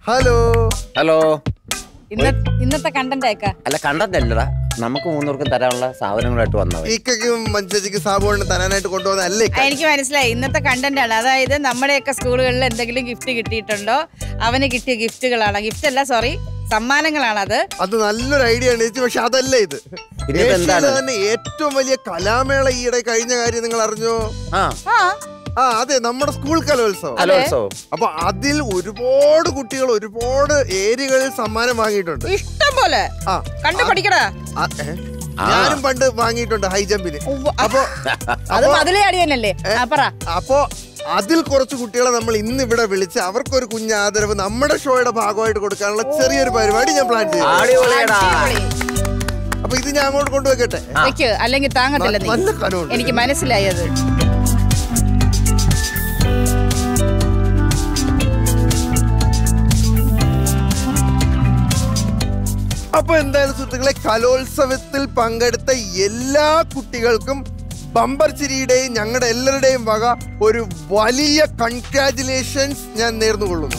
Hello hello ഇന്ന ഇന്നത്തെ content അയക്ക അല്ല കണ്ടല്ലടാ നമുക്ക് മൂന്നൂർക്കും തരാനുള്ള സാധനങ്ങളായിട്ട് വന്നവൻ ഈക്കും മനുഷ്യക്ക് സാബുവിന് തരാനായിട്ട് കൊണ്ടുപോകുന്ന അല്ലേ ആ, എനിക്ക് മനസ്സിലായി ഇന്നത്തെ കണ്ടന്റ് ആണ് അതായത് നമ്മുടെയൊക്കെ സ്കൂളുകളിൽ എന്തെങ്കിലും ഗിഫ്റ്റ് കിട്ടിയിട്ടുണ്ടോ അവന് കിട്ടിയ ഗിഫ്റ്റുകളാണ് ഗിഫ്റ്റ് അല്ല സോറി സമ്മാനങ്ങളാണത് അത് നല്ലൊരു ഐഡിയ ആണ് ചേച്ചി പക്ഷെ അതല്ല ഇത് പിന്നെ ഇത് എന്താണ്? ഏഷ്യയിലെ തന്നെ ഏറ്റവും വലിയ കലാമേള ഈയിടെ കഴിഞ്ഞ കാര്യം നിങ്ങൾ അറിഞ്ഞോ ആ ആ ആ അതെ നമ്മുടെ സ്കൂൾ കലോത്സവം കലോത്സവം അപ്പൊ അതിൽ ഒരുപാട് കുട്ടികൾ ഒരുപാട് ഏരിയകളിൽ സമ്മാനം വാങ്ങിയിട്ടുണ്ട് ഇഷ്ടം പോലെ ആ കണ്ടു പഠിക്കടാ ആ, ഏ? ഞാനും പണ്ട് വാങ്ങിയിട്ടുണ്ട് ഹൈ ജമ്പിന് ഉവ്വ്. അപ്പൊ അത് മതിലേ അടി തന്നെയല്ലേ ആ പറ അപ്പോ അതിൽ കുറച്ച് കുട്ടികളെ നമ്മൾ ഇന്ന് ഇവിടെ വിളിച്ച് അവർക്കൊരു കുഞ്ഞ് ആദരവ് നമ്മുടെ ഷോയുടെ ഭാഗമായിട്ട് കൊടുക്കാനുള്ള ചെറിയൊരു പരിപാടി ഞാൻ പ്ലാൻ ചെയ്തു അടിപൊളിയടാ അടിപൊളി. അപ്പൊ ഇത് ഞാൻ അങ്ങോട്ട് കൊണ്ടുവെക്കട്ടെ വെക്ക് അല്ലെങ്കിൽ താങ്ങത്തില്ല നീ നല്ല കനമുണ്ട്. എനിക്ക് മനസ്സിലായി അത് അപ്പൊ എന്തായാലും സുഹൃത്തുക്കളെ കലോത്സവത്തിൽ പങ്കെടുത്ത എല്ലാ കുട്ടികൾക്കും ബമ്പർ ചിരിയുടെയും ഞങ്ങളുടെ എല്ലാവരുടെയും വക ഒരു വലിയ കൺഗ്രാറ്റുലേഷൻസ് ഞാൻ നേർന്നുകൊള്ളുന്നു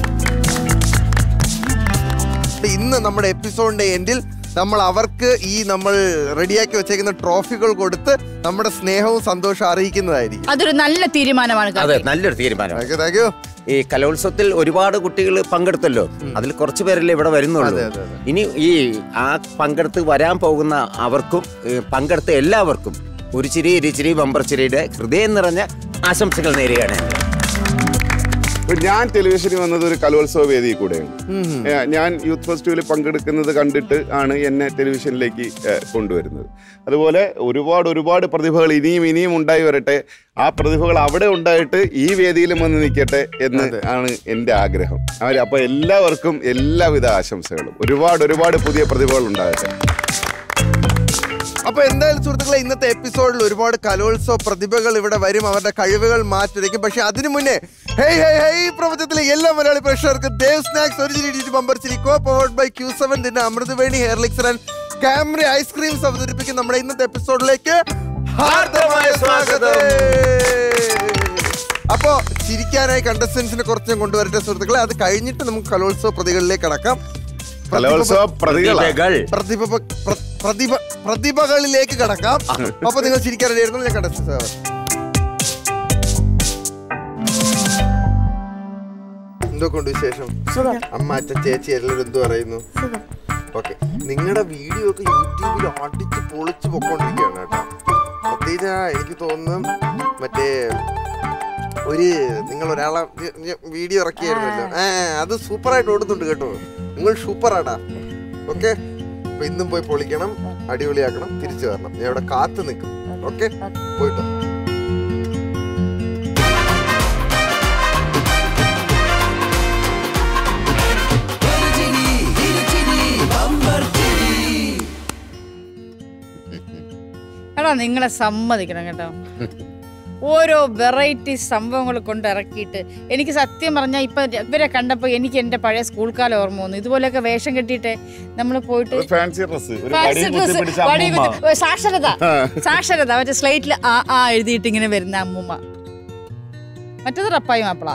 ഇന്ന് നമ്മുടെ എപ്പിസോഡിന്റെ എൻഡിൽ നമ്മൾ അവർക്ക് ഈ നമ്മൾ റെഡിയാക്കി വെച്ചേക്കുന്ന ട്രോഫികൾ കൊടുത്ത് നമ്മുടെ സ്നേഹവും സന്തോഷവും അറിയിക്കുന്നതായിരിക്കും അതൊരു നല്ല തീരുമാനമാണ് അതെ കാർത്തി. നല്ലൊരു തീരുമാനം താങ്ക് യു താങ്ക് യു ഈ കലോത്സവത്തിൽ ഒരുപാട് കുട്ടികൾ പങ്കെടുത്തല്ലോ അതിൽ കുറച്ച് പേരല്ലേ ഇവിടെ വരുന്നുള്ളൂ അതെ, അതെ, അതെ. ഇനി ഈ ആ പങ്കെടുത്ത് വരാൻ പോകുന്ന അവർക്കും ഈ പങ്കെടുത്ത എല്ലാവർക്കും ഒരു ചിരി ഇരുചിരി ബമ്പർ ചിരിയുടെ ഹൃദയം നിറഞ്ഞ ആശംസകൾ നേരുകയാണ് ഇപ്പൊ ഞാൻ ടെലിവിഷനിൽ വന്നത് ഒരു കലോത്സവ വേദിയിൽ കൂടെയാണ് ഏ, ഞാൻ യൂത്ത് ഫെസ്റ്റിവലിൽ പങ്കെടുക്കുന്നത് കണ്ടിട്ട് ആണ് എന്നെ ടെലിവിഷനിലേക്ക് ഏ, കൊണ്ടുവരുന്നത് അതുപോലെ ഒരുപാട് ഒരുപാട് പ്രതിഭകൾ ഇനിയും ഇനിയും ഉണ്ടായി വരട്ടെ ആ പ്രതിഭകൾ അവിടെ ഉണ്ടായിട്ട് ഈ വേദിയിലും വന്ന് നിൽക്കട്ടെ എന്ന് ആണ് എൻ്റെ ആഗ്രഹം അവർ അപ്പൊ എല്ലാവർക്കും എല്ലാവിധ ആശംസകളും ഒരുപാട് ഒരുപാട് പുതിയ പ്രതിഭകൾ ഉണ്ടാകട്ടെ അപ്പൊ എന്തായാലും സുഹൃത്തുക്കളെ ഇന്നത്തെ എപ്പിസോഡിൽ ഒരുപാട് കലോത്സവ പ്രതിഭകൾ ഇവിടെ വരും അവരുടെ കഴിവുകൾ മാറ്റുരയ്ക്കും പക്ഷെ അതിനു മുന്നേ ഹേയ് ഹേയ് ഹേയ് പ്രപഞ്ചത്തിലെ എല്ലാ മലയാളി പ്രേക്ഷകർക്ക് ദേവ് സ്നാക്സ് ഒരു ചിരി ഡിജി ബമ്പർ ചിരി co powered by Q seven പിന്നെ അമൃതവേണി ഹെയർ ലിക്സർ ആൻഡ് കാമറി ഐസ്ക്രീംസ് അവതരിപ്പിക്കും നമ്മുടെ ഇന്നത്തെ എപ്പിസോഡിലേക്ക് ഹാർദമായ സ്വാഗതം അപ്പോ ചിരിക്കാനായി കണ്ടസ്റ്റൻസിനെ കുറച്ച് ഞാൻ കൊണ്ടുവരട്ടെ സുഹൃത്തുക്കളെ അത് കഴിഞ്ഞിട്ട് നമുക്ക് കലോത്സവ പ്രതികളിലേക്ക് കടക്കാം കലോത്സവ പ്രതികളാ പ്രതിഭകൾ പ്രതിഭ പ്ര- പ്രതിഭ പ്രതിഭകളിലേക്ക് കടക്കാം അപ്പൊ നിങ്ങൾ ചിരിക്കാൻ റെഡിയായിരുന്നു ഞാൻ കണ്ടസ്റ്റൻസ് എന്തൊക്കെയുണ്ട് വിശേഷം അമ്മ അച്ഛൻ ചേച്ചി എല്ലാവരും എന്ത് പറയുന്നു ഓക്കെ നിങ്ങളുടെ വീഡിയോ ഒക്കെ യൂട്യൂബിൽ അടിച്ച് പൊളിച്ച് പൊക്കോണ്ടിരിക്കുകയാണ് കേട്ടോ പ്രത്യേകിച്ച് ആ എനിക്ക് തോന്നുന്നു മറ്റേ ഒരു നിങ്ങൾ ഒരാളെ വീഡിയോ ഇറക്കിയായിരുന്നല്ലോ ആ അത് സൂപ്പറായിട്ട് ഓടുന്നുണ്ട് കേട്ടോ നിങ്ങൾ സൂപ്പറാടാ ഓക്കെ അപ്പൊ ഇന്നും പോയി പൊളിക്കണം അടിപൊളിയാക്കണം തിരിച്ചു വരണം ഞാൻ ഇവിടെ കാത്തു നിൽക്കും ഓക്കെ പോയിട്ടോ എടാ നിങ്ങളെ സമ്മതിക്കണം കേട്ടോ ഓരോ വെറൈറ്റി സംഭവങ്ങൾ കൊണ്ട് ഇറക്കിയിട്ട് എനിക്ക് സത്യം പറഞ്ഞാൽ ഇപ്പൊ ഇവരെ കണ്ടപ്പോൾ എനിക്ക് എൻ്റെ പഴയ സ്കൂൾ കാലം ഓർമ്മ വന്നു ഇതുപോലെയൊക്കെ വേഷം കെട്ടിയിട്ട് നമ്മൾ പോയിട്ട് ഫാൻസി ഡ്രസ് ഒരു ഫാൻസി വടിയും കുത്തി ഡ്രസ്സ്, പിടിച്ച വടിയും അമ്മൂമ്മ. കുത്തി- ഓ, സാക്ഷരത സാക്ഷരത മറ്റേ സ്ലേറ്റിൽ ആ ആ എഴുതിയിട്ട് ഇങ്ങനെ വരുന്ന അമ്മൂമ്മ മറ്റേത് റപ്പായി മാപ്പിള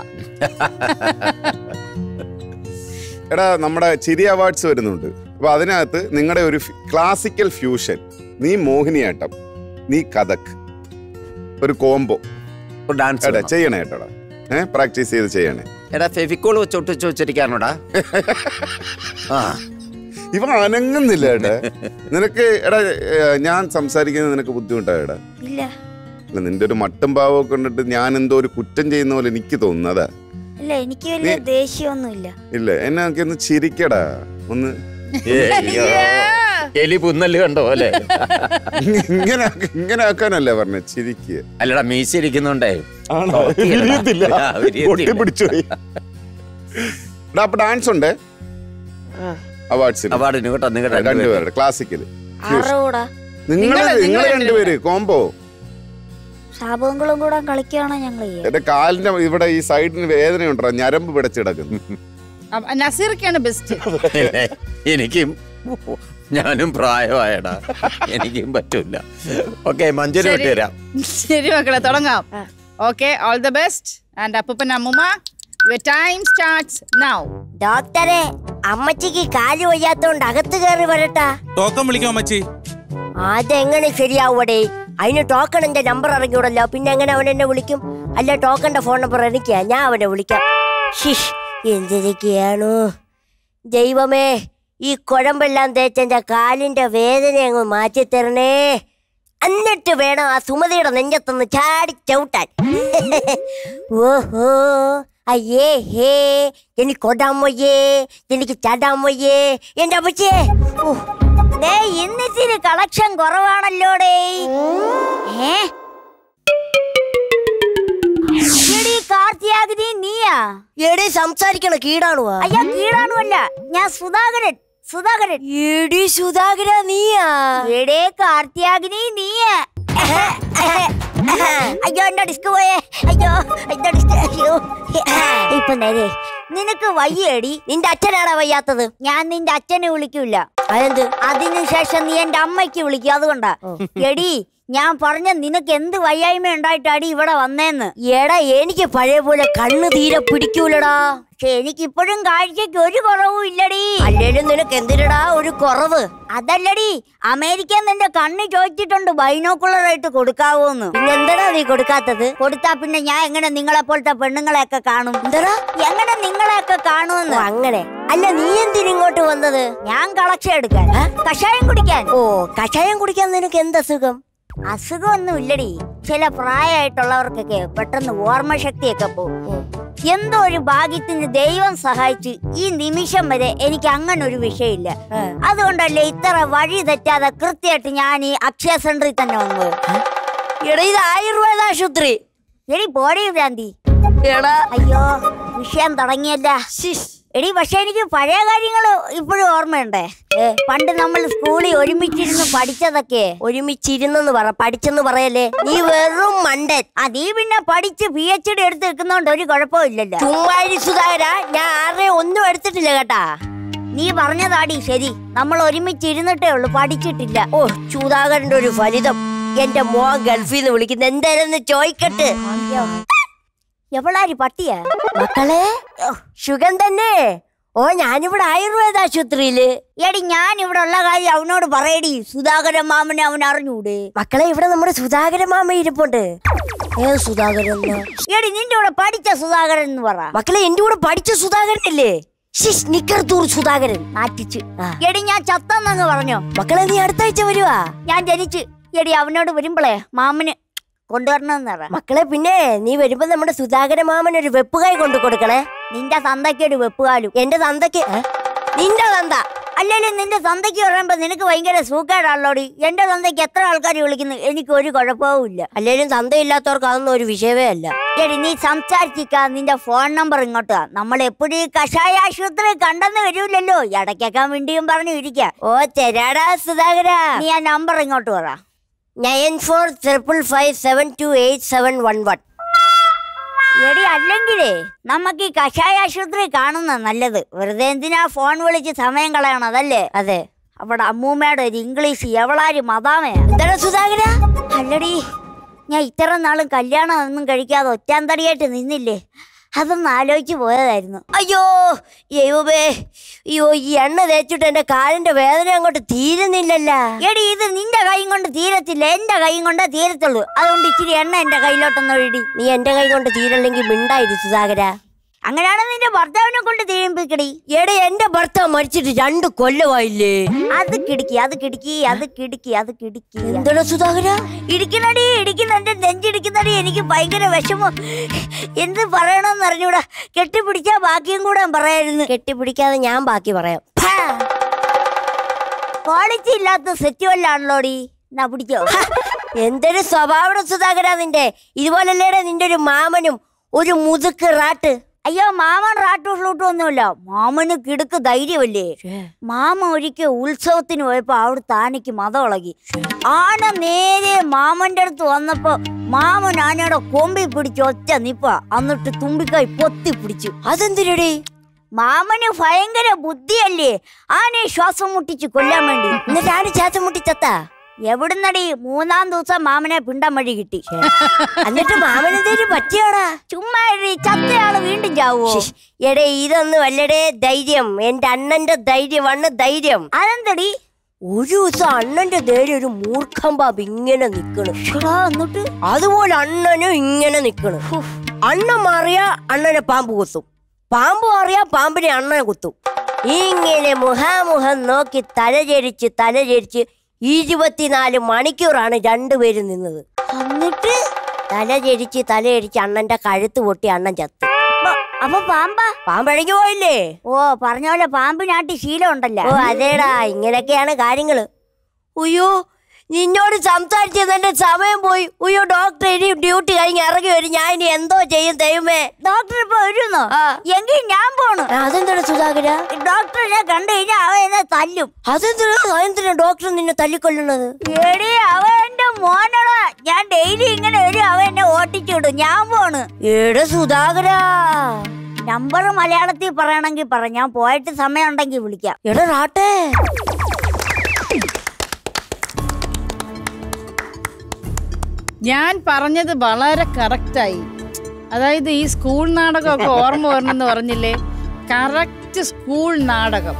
എടാ നമ്മുടെ ചിരി അവാർഡ്സ് വരുന്നുണ്ട് അപ്പൊ അതിനകത്ത് നിങ്ങളുടെ ഒരു ക്ലാസിക്കൽ ഫ്യൂഷൻ നീ മോഹിനിയാട്ടം നീ കഥക് ഒരു കോംബോ ഡാൻസ് എടാ ചെയ്യണേ കേട്ടോടാ ഏഹ് പ്രാക്ടീസ് ചെയ്ത് ചെയ്യണേ എടാ ഫെവിക്കോൾ വെച്ച് ഒട്ടിച്ച് വെച്ചിരിക്കാനോടാ ആ ഇവ അനങ്ങുന്നില്ല ഏട്ടാ നിനക്ക് എടാ ഏ, ഞാൻ സംസാരിക്കുന്നത് നിനക്ക് ബുദ്ധിമുട്ടാ എടാ ഇല്ല അല്ല നിന്റെ ഒരു മട്ടും ഭാവമൊക്കെ കണ്ടിട്ട് ഞാൻ എന്തോ ഒരു കുറ്റം ചെയ്യുന്ന പോലെ എനിക്ക് തോന്നുന്നതാ ഇല്ല എനിക്ക് വലിയ ദേഷ്യമൊന്നുമില്ല ഇല്ല എന്നെ ഒക്കെ ഒന്ന് ചിരിക്കടാ ഒന്ന് ഏ, അയ്യോ. എലി പുന്നല് കണ്ടോ അല്ലേ ഇങ്ങനെ ആക്ക- ഇങ്ങനെ ആക്കാനല്ലേ പറഞ്ഞ ചിരിക്കുക അല്ലടാ മീശ ഇരിക്കുന്നുണ്ടേ ആണോ? വിരിയത്തില്ല. വിരിയത്തില്ല. ആ, വിരിയത്തില്ല. പൊട്ടി പിടിച്ചു പോയി. എടാ, അപ്പൊ ഡാൻസ് ഉണ്ട് അവാർഡ്സിന് അവാർഡിന് കേട്ടോ നിങ്ങൾ രണ്ടുപേരുടെ ക്ലാസിക്കല് ആരുടെ കൂടെ നിങ്ങൾ നിങ്ങള് നിങ്ങൾ നിങ്ങള് രണ്ടുപേര് കോംബോ ഷാബുങ്കളും കൂടെ കളിക്കുകയാണോ ഞങ്ങൾ ചെയ്യാം എന്റെ കാലിന്റെ ഇവിടെ ഈ സൈഡിന് വേദനയുണ്ടോ ഞരമ്പ് പിടച്ചിടക്കുന്നു അപ്പ- നസീർക്കാണ് ബെസ്റ്റ് എനിക്കും ഞാനും പ്രായമായടാ എനിക്കും പറ്റൂല ഓക്കെ മഞ്ചേരി ശരി. വിട്ട് തരാം ശരി മക്കളെ തുടങ്ങാം okay all the best and അപ്പൂപ്പൻ അമ്മൂമ്മ യുവർ ടൈം സ്റ്റാർട്ട്സ് നൗ ഡോക്ടറെ അമ്മച്ചിക്ക് കാല് വയ്യാത്തോണ്ട് അകത്ത് കയറി വരട്ടാ ടോക്കൺ വിളിക്കാം അമ്മച്ചി അതെങ്ങനെ ശരിയാവൂടെ അതിന് ടോക്കണിന്റെ നമ്പർ ഇറങ്ങിയൂടല്ലോ പിന്നെ എങ്ങനെ അവൻ എന്നെ വിളിക്കും അല്ല ടോക്കണിന്റെ ഫോൺ നമ്പർ എനിക്കാ ഞാൻ അവനെ വിളിക്കാം ഷിഷ് എന്തിരിക്കുകയാണു ദൈവമേ ഈ കുഴമ്പെല്ലാം തേച്ചെന്റെ കാലിന്റെ വേദന അങ്ങ് മാറ്റിത്തരണേ എന്നിട്ട് വേണം ആ സുമതിയുടെ നെഞ്ചത്തൊന്ന് ചാടി ചവിട്ടാൻ ഓഹോ അയ്യേ ഹേ എനിക്ക് ഓടാൻ വയ്യേ എനിക്ക് ചാടാൻ വയ്യേ എന്റെ അമ്മച്ചേ ഓ ദേ ഇന്നിച്ചിരി കളക്ഷൻ കുറവാണല്ലോടേ ഏ എടീ കാർത്തിയാഗിനി നീയാ എടി സംസാരിക്കണ കീടാണുവാ അയ്യോ കീടാണുവല്ല ഞാൻ സുധാകരൻ സുധാകരൻ എടി സുധാകര നീയാ എടേ കാർത്തിയാഗിനി നീയാ അയ്യോ എന്റെ ഡിസ്ക് പോയേ അയ്യോ എന്റെ ഡിസ്ക് അയ്യോ ഇപ്പൊ നേരെ നിനക്ക് വയ്യേടി നിന്റെ അച്ഛനാണോ വയ്യാത്തത് ഞാൻ നിന്റെ അച്ഛനെ വിളിക്കൂല അതെന്ത് അതിനുശേഷം നീ എന്റെ അമ്മയ്ക്ക് വിളിക്കും അതുകൊണ്ടാ എടി ഞാൻ പറഞ്ഞ നിനക്ക് എന്ത് വയ്യായ്മ ഉണ്ടായിട്ടാടി ഇവിടെ വന്നേന്ന് എടാ എനിക്ക് പഴയ പോലെ കണ്ണ് തീരെ പിടിക്കൂലടാ പക്ഷെ എനിക്കിപ്പോഴും കാഴ്ചക്ക് ഒരു കുറവും ഇല്ലടി അല്ലേലും നിനക്ക് എന്തിനടാ ഒരു കുറവ് അതല്ലടി അമേരിക്ക നിന്റെ കണ്ണ് ചോദിച്ചിട്ടുണ്ട് ബൈനോക്കുലർ ആയിട്ട് കൊടുക്കാവോന്ന് പിന്നെ എന്താടാ നീ കൊടുക്കാത്തത് കൊടുത്താ പിന്നെ ഞാൻ എങ്ങനെ നിങ്ങളെ പോലത്തെ പെണ്ണുങ്ങളെയൊക്കെ കാണും എന്താടാ എങ്ങനെ നിങ്ങളെയൊക്കെ കാണുമെന്ന് അങ്ങനെ അല്ല നീ എന്തിനിങ്ങോട്ട് വന്നത് ഞാൻ കളക്ഷൻ എടുക്കാൻ കഷായം കുടിക്കാൻ ഓ കഷായം കുടിക്കാൻ നിനക്ക് എന്താ സുഖം അസുഖമൊന്നും ഇല്ലടി ചില പ്രായമായിട്ടുള്ളവർക്കൊക്കെ പെട്ടെന്ന് ഓർമ്മശക്തിയൊക്കെ പോകും എന്തോ ഒരു ഭാഗ്യത്തിന് ദൈവം സഹായിച്ച് ഈ നിമിഷം വരെ എനിക്ക് അങ്ങനെ ഒരു വിഷയമില്ല അതുകൊണ്ടല്ലേ ഇത്ര വഴി തെറ്റാതെ കൃത്യമായിട്ട് ഞാൻ ഈ അക്ഷയ സെന്ററിൽ തന്നെ വന്നത് എടാ ഇത് ആയുർവേദ ആശുപത്രി എടി പോടി ഭ്രാന്തി എടാ അയ്യോ വിഷയം തുടങ്ങിയല്ല എടി പക്ഷെ എനിക്ക് പഴയ കാര്യങ്ങൾ ഇപ്പോഴും ഓർമ്മയുണ്ടേ പണ്ട് നമ്മൾ സ്കൂളിൽ ഒരുമിച്ചിരുന്ന് പഠിച്ചതൊക്കെ ഒരുമിച്ചിരുന്നെന്ന് പറ പഠിച്ചെന്ന് പറയല്ലേ നീ വെറും മണ്ടൻ ആ നീ പിന്നെ പഠിച്ച് പി എച്ച് ഡി എടുത്ത് നിൽക്കുന്നോണ്ട് ഒരു കുഴപ്പമില്ലല്ലോ ചുമ്മാരി സുധാകര ഞാൻ ആരെയും ഒന്നും എടുത്തിട്ടില്ല കേട്ടാ നീ പറഞ്ഞതാടി ശരി നമ്മൾ ഒരുമിച്ചിരുന്നിട്ടേ ഉള്ളൂ പഠിച്ചിട്ടില്ല ഓ സുധാകരന്റെ ഒരു ഫലിതം എന്റെ മോൻ ഗൾഫിൽ നിന്ന് വിളിക്കുന്ന എന്തായാലും ചോദിക്കട്ടെ എവളാരി പട്ടിയാ മക്കളെ ഓ, സുഖം തന്നെ ഓ ഞാനിവിടെ ആയുർവേദ ആശുപത്രിയില് എടി ഞാൻ ഇവിടെ ഉള്ള കാര്യം അവനോട് പറയടി സുധാകരൻ മാമനെ അവൻ അറിഞ്ഞൂടെ മക്കളെ ഇവിടെ നമ്മുടെ സുധാകരൻ മാമ ഇരിപ്പുണ്ട് ഏത് സുധാകരൻ എടി നിന്റെ കൂടെ പഠിച്ച സുധാകരൻ എന്ന് പറ മക്കളെ എന്റെ കൂടെ പഠിച്ച സുധാകരൻ അല്ലേ നിക്കർത്തൂർ സുധാകരൻ നാറ്റിച്ച് എടി ഞാൻ ചത്തന്നങ്ങ് പറഞ്ഞോ മക്കളെ നീ അടുത്ത ആഴ്ച വരുവാ ഞാൻ ജനിച്ച് എടി അവനോട് വരുമ്പളേ മാമന് കൊണ്ടുവരണമെന്ന് പറ മക്കളെ പിന്നെ നീ വരുമ്പോ നമ്മുടെ സുധാകര മാമൻ ഒരു വെപ്പുകായി കൊണ്ടു കൊടുക്കണേ നിന്റെ തന്തയ്ക്ക് ഒരു വെപ്പുകാലും എന്റെ തന്തയ്ക്ക് ഏ? നിന്റെ തന്ത അല്ലെങ്കിലും നിന്റെ തന്തയ്ക്ക് പറയുമ്പോ നിനക്ക് ഭയങ്കര സൂക്കേടാണല്ലോടി എന്റെ തന്തയ്ക്ക് എത്ര ആൾക്കാർ വിളിക്കുന്നു എനിക്ക് ഒരു കുഴപ്പവും ഇല്ല അല്ലെങ്കിലും തന്തയില്ലാത്തവർക്ക് അതൊന്നും ഒരു വിഷയമേ അല്ല എടി നീ സംസാരിച്ചിക്ക നിന്റെ ഫോൺ നമ്പർ ഇങ്ങോട്ടാ നമ്മൾ എപ്പോഴും ഈ കഷായ ആശുപത്രി കണ്ടെന്ന് വരൂലല്ലോ ഇടയ്ക്കൊക്കെ വേണ്ടിയും പറഞ്ഞു ഇരിക്ക ഓ തരാടാ സുധാകര നീ ആ നമ്പർ ഇങ്ങോട്ട് പറ nine four triple five seven two eight seven one one എടി അല്ലെങ്കിലേ നമുക്ക് ഈ കഷായ ആശുപത്രി കാണുന്ന നല്ലത് വെറുതെ എന്തിനാ ഫോൺ വിളിച്ച് സമയം കളയണം അതല്ലേ അതെ അവിടെ അമ്മൂമ്മയുടെ ഒരു ഇംഗ്ലീഷ് എവളാര് മതാമയാ എന്താണ് സുധാകര അല്ലടി ഞാൻ ഇത്ര നാളും കല്യാണം ഒന്നും കഴിക്കാതെ ഒറ്റാന്തടിയായിട്ട് നിന്നില്ലേ അതൊന്ന് ആലോചിച്ച് പോയതായിരുന്നു അയ്യോ ദൈവമേ അയ്യോ ഈ എണ്ണ തേച്ചിട്ട് എന്റെ കാലിന്റെ വേദന അങ്ങോട്ട് തീരുന്നില്ലല്ല എടി ഇത് നിന്റെ കൈ കൊണ്ട് തീരത്തില്ല എന്റെ കൈ കൊണ്ടേ തീരത്തുള്ളൂ അതുകൊണ്ട് ഇച്ചിരി എണ്ണ എന്റെ കയ്യിലോട്ടൊന്ന് ഒഴിടി നീ എന്റെ കൈ കൊണ്ട് തീരല്ലെങ്കിൽ മിണ്ടായിരി സുധാകര അങ്ങനെയാണ് നിന്റെ ഭർത്താവിനെ കൊണ്ട് തീരുമ്പിക്കടി എടി എന്റെ ഭർത്താവ് മരിച്ചിട്ട് രണ്ട് കൊല്ലമായില്ലേ അത് കിടക്കി അത് കിടക്കി അത് കിടക്കി അത് കിടക്കി എന്താണ് സുധാകര ഇടിക്കണടി ഇടിക്കുന്ന എന്റെ നെഞ്ചിടിക്കുന്നടി എനിക്ക് ഭയങ്കര വിഷമം എന്ത് പറയണമെന്ന് അറിഞ്ഞൂടാ കെട്ടിപ്പിടിച്ചാ ബാക്കിയും കൂടെ പറയായിരുന്നു കെട്ടിപ്പിടിക്കാതെ ഞാൻ ബാക്കി പറയാം ക്വാളിറ്റി ഇല്ലാത്ത സെറ്റ് വല്ലാണല്ലോടി എന്നാ പിടിച്ചോ എന്തൊരു സ്വഭാവം സുധാകര നിന്റെ ഇതുപോലല്ലേടെ നിന്റെ ഒരു മാമനും ഒരു മുതുക്ക് റാട്ട് അയ്യോ മാമൻ റാട്ടു ഫ്ലൂട്ടും ഒന്നുമില്ല മാമന് കിടുക്ക് ധൈര്യമല്ലേ മാമ ഒരിക്കൽ ഉത്സവത്തിന് പോയപ്പോ അവിടെ താനിക്ക് മതം ഇളകി ആന നേരെ മാമന്റെ അടുത്ത് വന്നപ്പോ മാമൻ ആനയുടെ കൊമ്പി പിടിച്ച് ഒറ്റ നിപ്പ എന്നിട്ട് തുമ്പിക്കായി പൊത്തി പിടിച്ചു അതെന്തിനടി മാമന് ഭയങ്കര ബുദ്ധിയല്ലേ ആനയെ ശ്വാസം മുട്ടിച്ച് കൊല്ലാൻ വേണ്ടി എന്നിട്ട് ആന ശ്വാസം മുട്ടിച്ചത്ത എവിടുന്നടി മൂന്നാം ദിവസം മാമനെ പിണ്ടം വഴി കിട്ടി എന്നിട്ട് മാമനെന്തേലും പറ്റിയോടാ ചുമ്മാ ഇരി, ചത്തയാള് വീണ്ടും ചാവോ ശ്ശ്, എടേ ഇതൊന്നും അല്ലടേ ധൈര്യം എന്റെ അണ്ണന്റെ ധൈര്യമാണ് ധൈര്യം അതെന്തടി ഒരു ദിവസം അണ്ണന്റെ ധൈര്യം ഒരു മൂർഖം ബാബ് ഇങ്ങനെ നിക്കണ് എടാ, എന്നിട്ട് അതുപോലെ അണ്ണനും ഇങ്ങനെ നിക്കണ് അണ്ണൻ മാറിയാ അണ്ണനെ പാമ്പ് കുത്തും പാമ്പ് മാറിയാ പാമ്പിനെ അണ്ണനെ കുത്തും ഇങ്ങനെ മുഹാമുഖം നോക്കി തലചരിച്ച് തലചരിച്ച് ഇരുപത്തിനാല് മണിക്കൂറാണ് രണ്ടുപേരും നിന്നത് എന്നിട്ട് തലചരിച്ച് തലചരിച്ച് അണ്ണന്റെ കഴുത്ത് പൊട്ടി അണ്ണൻ ചത്തു അപ്പൊ- അപ്പൊ പാമ്പ പാമ്പഴങ്ങി പോയില്ലേ ഓ പറഞ്ഞ പോലെ പാമ്പിനാട്ടി ശീലം ഉണ്ടല്ലോ ഓ അതേടാ ഇങ്ങനെയൊക്കെയാണ് കാര്യങ്ങള് ഉയ്യോ നിന്നോട് സംസാരിച്ചതിന്റെ സമയം പോയി ഉയ്യോ ഡോക്ടർ ഇനി ഡ്യൂട്ടി കഴിഞ്ഞ് ഇറങ്ങി വരും ഞാൻ ഇനി എന്തോ ചെയ്യും ദൈവമേ ഡോക്ടർ ഇപ്പൊ വരുന്നോ ആ. എങ്കിൽ ഞാൻ പോണു ആ, അതെന്താണ് സുധാകര ഡോക്ടറിനെ കണ്ടു കഴിഞ്ഞാൽ അവ എന്നെ തല്ലും അതെന്തിനാ അതെന്തിനാ ഡോക്ടർ നിന്നെ തല്ലിക്കൊല്ലുന്നത് എടി അവ എന്റെ മോനടാ ഞാൻ ഡെയിലി ഇങ്ങനെ വരും അവ എന്നെ ഓട്ടിച്ചു വിടും ഞാൻ പോണ് ഏടെ സുധാകര നമ്പർ മലയാളത്തിൽ പറയണമെങ്കിൽ പറ ഞാൻ പോയിട്ട് സമയം ഉണ്ടെങ്കിൽ വിളിക്കാം എടാ റാട്ടെ ഞാൻ പറഞ്ഞത് വളരെ കറക്റ്റായി അതായത് ഈ സ്കൂൾ നാടകമൊക്കെ ഓർമ്മ വരണമെന്ന് പറഞ്ഞില്ലേ കറക്റ്റ് സ്കൂൾ നാടകം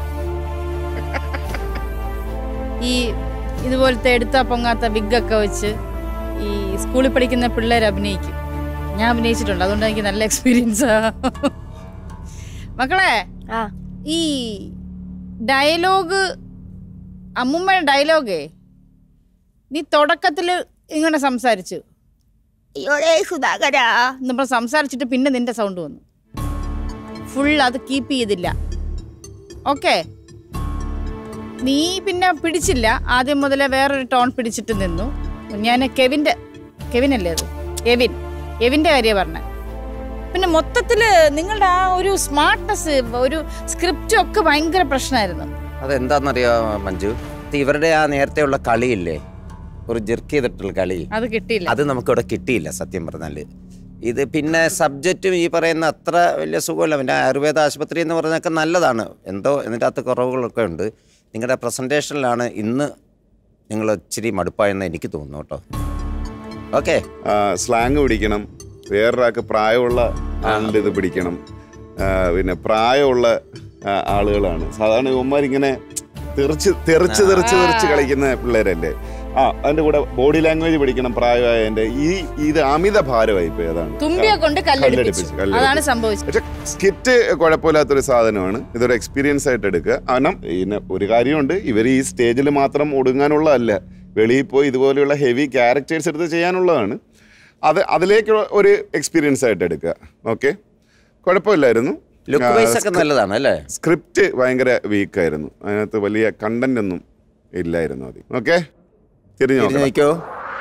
ഈ ഇതുപോലത്തെ എടുത്താ പൊങ്ങാത്ത വിഗൊക്കെ വെച്ച് ഈ സ്കൂളിൽ പഠിക്കുന്ന പിള്ളേർ അഭിനയിക്കും ഞാൻ അഭിനയിച്ചിട്ടുണ്ട് അതുകൊണ്ട് എനിക്ക് നല്ല എക്സ്പീരിയൻസാ മക്കളെ ആ ഈ ഡയലോഗ് അമ്മുമ്മയുടെ ഡയലോഗേ നീ തുടക്കത്തില് ഇങ്ങനെ സംസാരിച്ചു അയ്യോടേ സുധാകരാ നമ്മൾ സംസാരിച്ചിട്ട് പിന്നെ നിന്റെ സൗണ്ട് വന്നു ഫുൾ അത് കീപ്പ് ചെയ്തില്ല ഓക്കെ നീ പിന്നെ പിടിച്ചില്ല ആദ്യം മുതലേ വേറൊരു ടോൺ പിടിച്ചിട്ട് നിന്നു ഞാൻ കെവിന്റെ കെവിൻ അല്ലേ അത് കെവിൻ കെവിന്റെ കാര്യം പറഞ്ഞ പിന്നെ മൊത്തത്തില് നിങ്ങളുടെ ആ ഒരു സ്മാർട്ട്നെസ് ഒരു സ്ക്രിപ്റ്റും ഒക്കെ ഭയങ്കര പ്രശ്നമായിരുന്നു അതെന്താണെന്നറിയോ മഞ്ജു ഇത് ഇവരുടെ ആ നേരത്തെയുള്ള കളിയില്ലേ ഒരു ജെർക്ക് ചെയ്തിട്ടുള്ള കളി അത് കിട്ടിയില്ല അത് നമുക്കിവിടെ കിട്ടിയില്ല സത്യം പറഞ്ഞാൽ ഇത് പിന്നെ സബ്ജക്റ്റും ഈ പറയുന്ന അത്ര വലിയ സുഖമല്ല പിന്നെ ആയുർവേദ ആശുപത്രി എന്ന് പറഞ്ഞൊക്കെ നല്ലതാണ് എന്തോ ഇതിൻ്റെ അകത്ത് കുറവുകളൊക്കെ ഉണ്ട് നിങ്ങളുടെ പ്രസൻറ്റേഷനിലാണ് ഇന്ന് നിങ്ങൾ ഇച്ചിരി മടുപ്പായെന്ന് എനിക്ക് തോന്നുന്നു കേട്ടോ ഓക്കെ സ്ലാങ് പിടിക്കണം വേറൊരാൾക്ക് പ്രായമുള്ള ആളുടെ ഇത് പിടിക്കണം ആ, പിന്നെ പ്രായമുള്ള ആ, ആളുകളാണ് സാധാരണ ഇവന്മാരിങ്ങനെ തെറിച്ച് തെറിച്ച് തെറിച്ച് തെറിച്ച് കളിക്കുന്ന പിള്ളേരല്ലേ ആ അതിന്റെ കൂടെ ബോഡി ലാംഗ്വേജ് പിടിക്കണം പ്രായമായതിന്റെ ഈ ഇത് അമിത ഭാരമായി പോയി അതാണ് തുമ്പിയെ കൊണ്ട് കല്ലെടുപ്പിച്ചു കല്ലെടുപ്പിച്ചു, കല്ലെടുപ്പിച്ചു. അതാണ് സംഭവിച്ചത് പക്ഷെ സ്കിറ്റ് കുഴപ്പമില്ലാത്തൊരു സാധനമാണ് ഇതൊരു എക്സ്പീരിയൻസ് ആയിട്ട് എടുക്കുക കാരണം ഇതിന് ഒരു കാര്യമുണ്ട് ഇവർ ഈ സ്റ്റേജിൽ മാത്രം ഒടുങ്ങാനുള്ളതല്ല വെളിയിൽ പോയി ഇതുപോലെയുള്ള ഹെവി ക്യാരക്ടേഴ്സ് എടുത്ത് ചെയ്യാനുള്ളതാണ് അത് അതിലേക്ക് ഒരു എക്സ്പീരിയൻസ് ആയിട്ട് എടുക്കുക ഓക്കെ കുഴപ്പമില്ലായിരുന്നു ലുക്ക് വൈസ് ഒക്കെ നല്ലതാണ് അല്ലേ സ്ക്രിപ്റ്റ് ഭയങ്കര വീക്കായിരുന്നു അതിനകത്ത് വലിയ കണ്ടന്റ് ഒന്നും ഇല്ലായിരുന്നു അത് ഓക്കെ തിരിഞ്ഞു തിരിഞ്ഞ് നോക്കാം നിൽക്കോ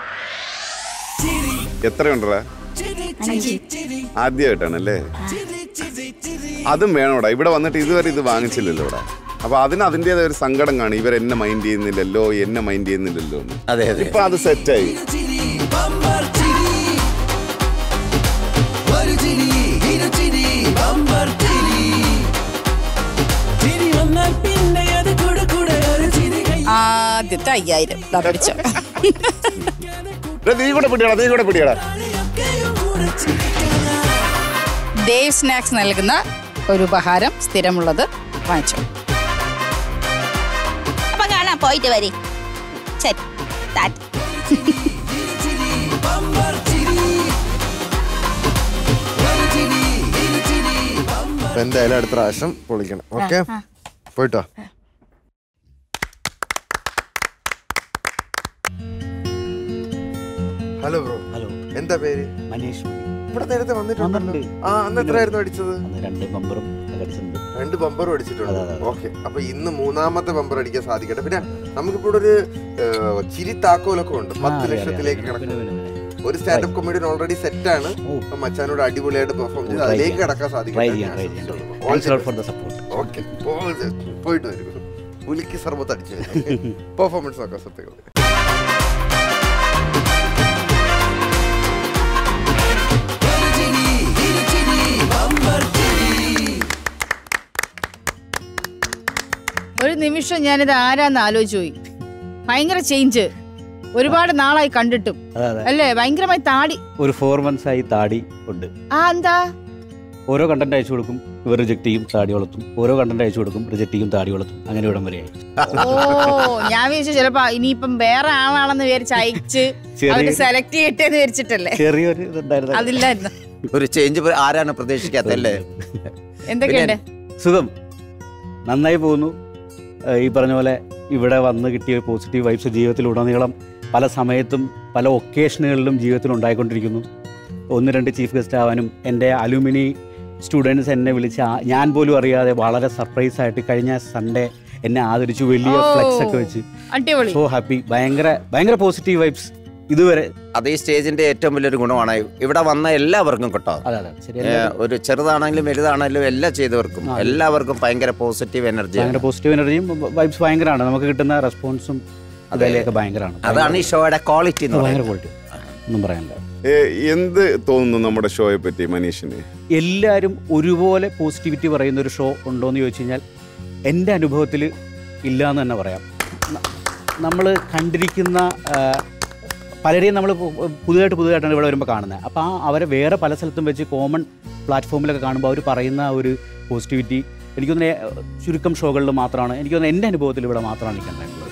എത്രയുണ്ടടാ ആദ്യമായിട്ടാണല്ലേ അതും വേണോടാ ഇവിടെ വന്നിട്ട് ഇതുവരെ ഇത് വാങ്ങിച്ചില്ലല്ലോ ഇവിടെ അപ്പൊ അതിന് അതിൻ്റെതായ ഒരു സങ്കടം കാണും ഇവർ എന്നെ മൈൻഡ് ചെയ്യുന്നില്ലല്ലോ എന്നെ മൈൻഡ് ചെയ്യുന്നില്ലല്ലോ എന്ന് അതെ അതെ ഇപ്പൊ അത് സെറ്റായി ഒരു ചിരി ഇരു ചിരി ബമ്പർ ചിരി ചിരി വന്നാൽ പിന്നെ അത് കൂടെ കൂടെ ഒരു ചിരി കൈ ആദ്യത്തെ അയ്യായിരം ദാ പിടിച്ചോ എടാ, നീ കൂടെ പിടിയടാ നീ കൂടെ പിടിയടാ ഒക്കെയും കൂടെ ചിരിക്കണം ദേവ് സ്നാക്സ് നൽകുന്ന ഒരു ഉപഹാരം സ്ഥിരമുള്ളത് വാങ്ങിച്ചു അപ്പൊ കാണാം പോയിട്ട് വരി ശരി ടാറ്റ ബമ്പർ ചിരി ഒരു ചിരി ഇരു ചിരി അപ്പൊ എന്തായാലും അടുത്ത പ്രാവശ്യം പൊളിക്കണം ഓക്കെ പോയിട്ടോ ഹലോ ബ്രോ ഹലോ എന്താ പേര് മനീഷ് മണി ഇവിടെ നേരത്തെ വന്നിട്ടുണ്ടല്ലോ വന്നിട്ടുണ്ട്. ആ അന്ന് എത്രയായിരുന്നു അടിച്ചത് അന്ന് രണ്ട് ബമ്പറും അടിച്ചിട്ടുണ്ട് രണ്ട് ബമ്പറും അടിച്ചിട്ടുണ്ട് അതെ, അതെ, അതെ. ഓക്കെ അപ്പൊ ഇന്ന് മൂന്നാമത്തെ ബമ്പർ അടിക്കാൻ സാധിക്കട്ടെ പിന്നെ നമുക്കിപ്പോ ഇവിടെ ഒരു ഏഹ്, ചിരി താക്കോലൊക്കെ ഉണ്ട് ആ, പത്ത് അറിയാം, ലക്ഷത്തിലേക്ക് അറിയാം. കിടക്കും പിന്നെ, പിന്നെ, പിന്നെ. ഒരു സ്റ്റാൻഡപ്പ് കൊമേഡിയൻ ഓൾറെഡി സെറ്റ് ആണ് ഓ. അപ്പൊ മച്ചാനോട് അടിപൊളിയായിട്ട് പെർഫോം ചെയ്ത് try അതിലേക്ക് ചെയ്യാം. കടക്കാൻ Try ചെയ്യാം, try ചെയ്യാം. Thanks a lot for the support. Okay പോയിട്ട് വരും പുലിക്ക് സർബത്ത് അടിച്ചു പെർഫോമൻസ് നോക്കാം സത്യങ്ങൾ ഒരു ചിരി ഇരു ചിരി ബമ്പർ ചിരി ഒരു നിമിഷം ഞാനിത് ആരാന്ന് ആലോചിച്ചു പോയി ഭയങ്കര ചേഞ്ച് ഒരുപാട് നാളായി കണ്ടിട്ടും അതെ അതെ അല്ലേ ഭയങ്കരമായി താടി ഒരു ഫോർ മന്ത്സ് ആയി താടി ഉണ്ട് ആ എന്താ ഓരോ കണ്ടന്റ് അയച്ചു കൊടുക്കും ഇവർ റിജക്ട് ചെയ്യും താടി വളർത്തും ഓരോ കണ്ടന്റ് അയച്ചു കൊടുക്കും റിജക്ട് ചെയ്യും താടി വളർത്തും അങ്ങനെ ഇവിടം വരെയായി ഓ ഞാൻ വിചാരിച്ചു ചിലപ്പോ ഇനിയിപ്പം വേറെ ആളാണെന്ന് വിചാരിച്ച് അയച്ച് അവര് ചെറിയ സെലക്ട് ചെയ്യട്ടെ എന്ന് വിചാരിച്ചിട്ടല്ലേ ചെറിയൊരു ഇതുണ്ടായിരുന്നു അതില്ലായിരുന്നു ഒരു ചേഞ്ച് ആരാണ് പ്രതീക്ഷിക്കാത്തല്ലേ എന്തൊക്കെയുണ്ട് സുഖം നന്നായി പോകുന്നു ഏഹ് ഈ പറഞ്ഞ പോലെ ഇവിടെ വന്ന് കിട്ടിയ പോസിറ്റീവ് വൈബ്സ് ജീവിതത്തിലുടനീളം പല സമയത്തും പല ഒക്കേഷനുകളിലും ജീവിതത്തിൽ ഉണ്ടായിക്കൊണ്ടിരിക്കുന്നു ഒന്ന് രണ്ട് ചീഫ് ഗസ്റ്റ് ആവാനും എൻ്റെ അലുമിനി സ്റ്റുഡൻസ് എന്നെ വിളിച്ച് ആ- ഞാൻ പോലും അറിയാതെ വളരെ സർപ്രൈസ് ആയിട്ട് കഴിഞ്ഞ സൺഡേ എന്നെ ആദരിച്ചു വലിയ ഓ. ഫ്ലെക്സ് ഒക്കെ വെച്ച് അടിപൊളി സോ ഹാപ്പി ഭയങ്കര ഭയങ്കര പോസിറ്റീവ് വൈബ്സ് ഇതുവരെ അത് ഈ സ്റ്റേജിന്റെ ഏറ്റവും വലിയൊരു ഗുണമാണ് ഇവിടെ വന്ന എല്ലാവർക്കും കേട്ടോ അതെ അതെ ശരി ഏ, ഒരു ചെറുതാണെങ്കിലും വലുതാണെങ്കിലും എല്ലാം ചെയ്തവർക്കും ആ. എല്ലാവർക്കും ഭയങ്കര പോസിറ്റീവ് എനർജി ഭയങ്കര പോസിറ്റീവ് എനർജിയും വൈബ്സ് ഭയങ്കരമാണ് നമുക്ക് കിട്ടുന്ന റെസ്പോൺസും വിലയൊക്കെ ഭയങ്കരമാണ് അതാണ് ഈ ഷോയുടെ ക്വാളിറ്റി എന്ന് ഭയങ്കര പറയുന്നത് ക്വാളിറ്റി ഒന്നും പറയാനില്ല ഏ, എന്ത് തോന്നുന്നു നമ്മുടെ ഷോയെ പറ്റി മനീഷിന് എല്ലാവരും ഒരുപോലെ പോസിറ്റിവിറ്റി പറയുന്ന ഒരു ഷോ ഉണ്ടോ എന്ന് ചോദിച്ചു കഴിഞ്ഞാൽ എൻ്റെ അനുഭവത്തിൽ ഇല്ല എന്ന് തന്നെ പറയാം നമ്മൾ കണ്ടിരിക്കുന്ന ആ, പലരെയും നമ്മൾ പുതുതായിട്ട് പുതുതായിട്ടാണ് ഇവിടെ വരുമ്പോൾ കാണുന്നത് അപ്പോൾ ആ അവരെ വേറെ പല സ്ഥലത്തും വെച്ച് കോമൺ പ്ലാറ്റ്ഫോമിലൊക്കെ കാണുമ്പോൾ അവർ പറയുന്ന ആ ഒരു പോസിറ്റിവിറ്റി എനിക്ക് തോന്നുന്നു ചുരുക്കം ഷോകളിൽ മാത്രമാണ് എനിക്ക് തോന്നുന്നു എൻ്റെ അനുഭവത്തിൽ ഇവിടെ മാത്രമാണ് എനിക്ക് ഉണ്ടായിട്ടുള്ളത്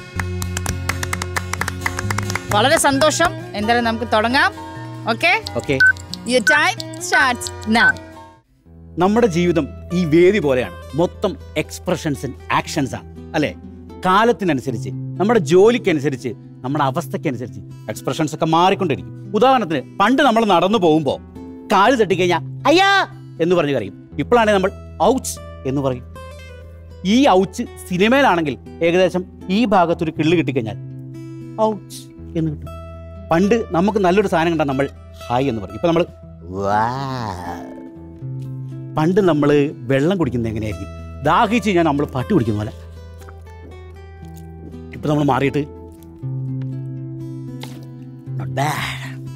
വളരെ സന്തോഷം എന്തായാലും നമുക്ക് തുടങ്ങാം okay okay your time starts now നമ്മുടെ ജീവിതം ഈ വേദി പോലെയാണ് മൊത്തം എക്സ്പ്രഷൻസ് ആക്ഷൻസ് ആണ് അല്ലെ കാലത്തിനനുസരിച്ച് നമ്മുടെ ജോലിക്കനുസരിച്ച് നമ്മുടെ അവസ്ഥക്കനുസരിച്ച് എക്സ്പ്രഷൻസ് ഒക്കെ മാറിക്കൊണ്ടിരിക്കും ഉദാഹരണത്തിന് പണ്ട് നമ്മൾ നടന്നു പോകുമ്പോൾ കാല് തട്ടിക്കഴിഞ്ഞാൽ അയ്യാ എന്ന് പറഞ്ഞ് കറിയും ഇപ്പോഴാണെങ്കിൽ നമ്മൾ ഔച്ച് എന്ന് പറയും ഈ ഔച്ച് സിനിമയിലാണെങ്കിൽ ഏകദേശം ഈ ഭാഗത്തൊരു കിള്ളി കിട്ടിക്കഴിഞ്ഞാൽ ഔച്ച് എന്ന് കിട്ടും പണ്ട് നമുക്ക് നല്ലൊരു സാധനം കണ്ടാൽ നമ്മൾ ഹായ് എന്ന് പറയും ഇപ്പൊ നമ്മൾ വാ പണ്ട് നമ്മൾ വെള്ളം കുടിക്കുന്നത് എങ്ങനെയായിരിക്കും ദാഹിച്ച് കഴിഞ്ഞാൽ നമ്മൾ പട്ടി കുടിക്കുന്ന പോലെ ഇപ്പൊ നമ്മൾ മാറിയിട്ട് not bad.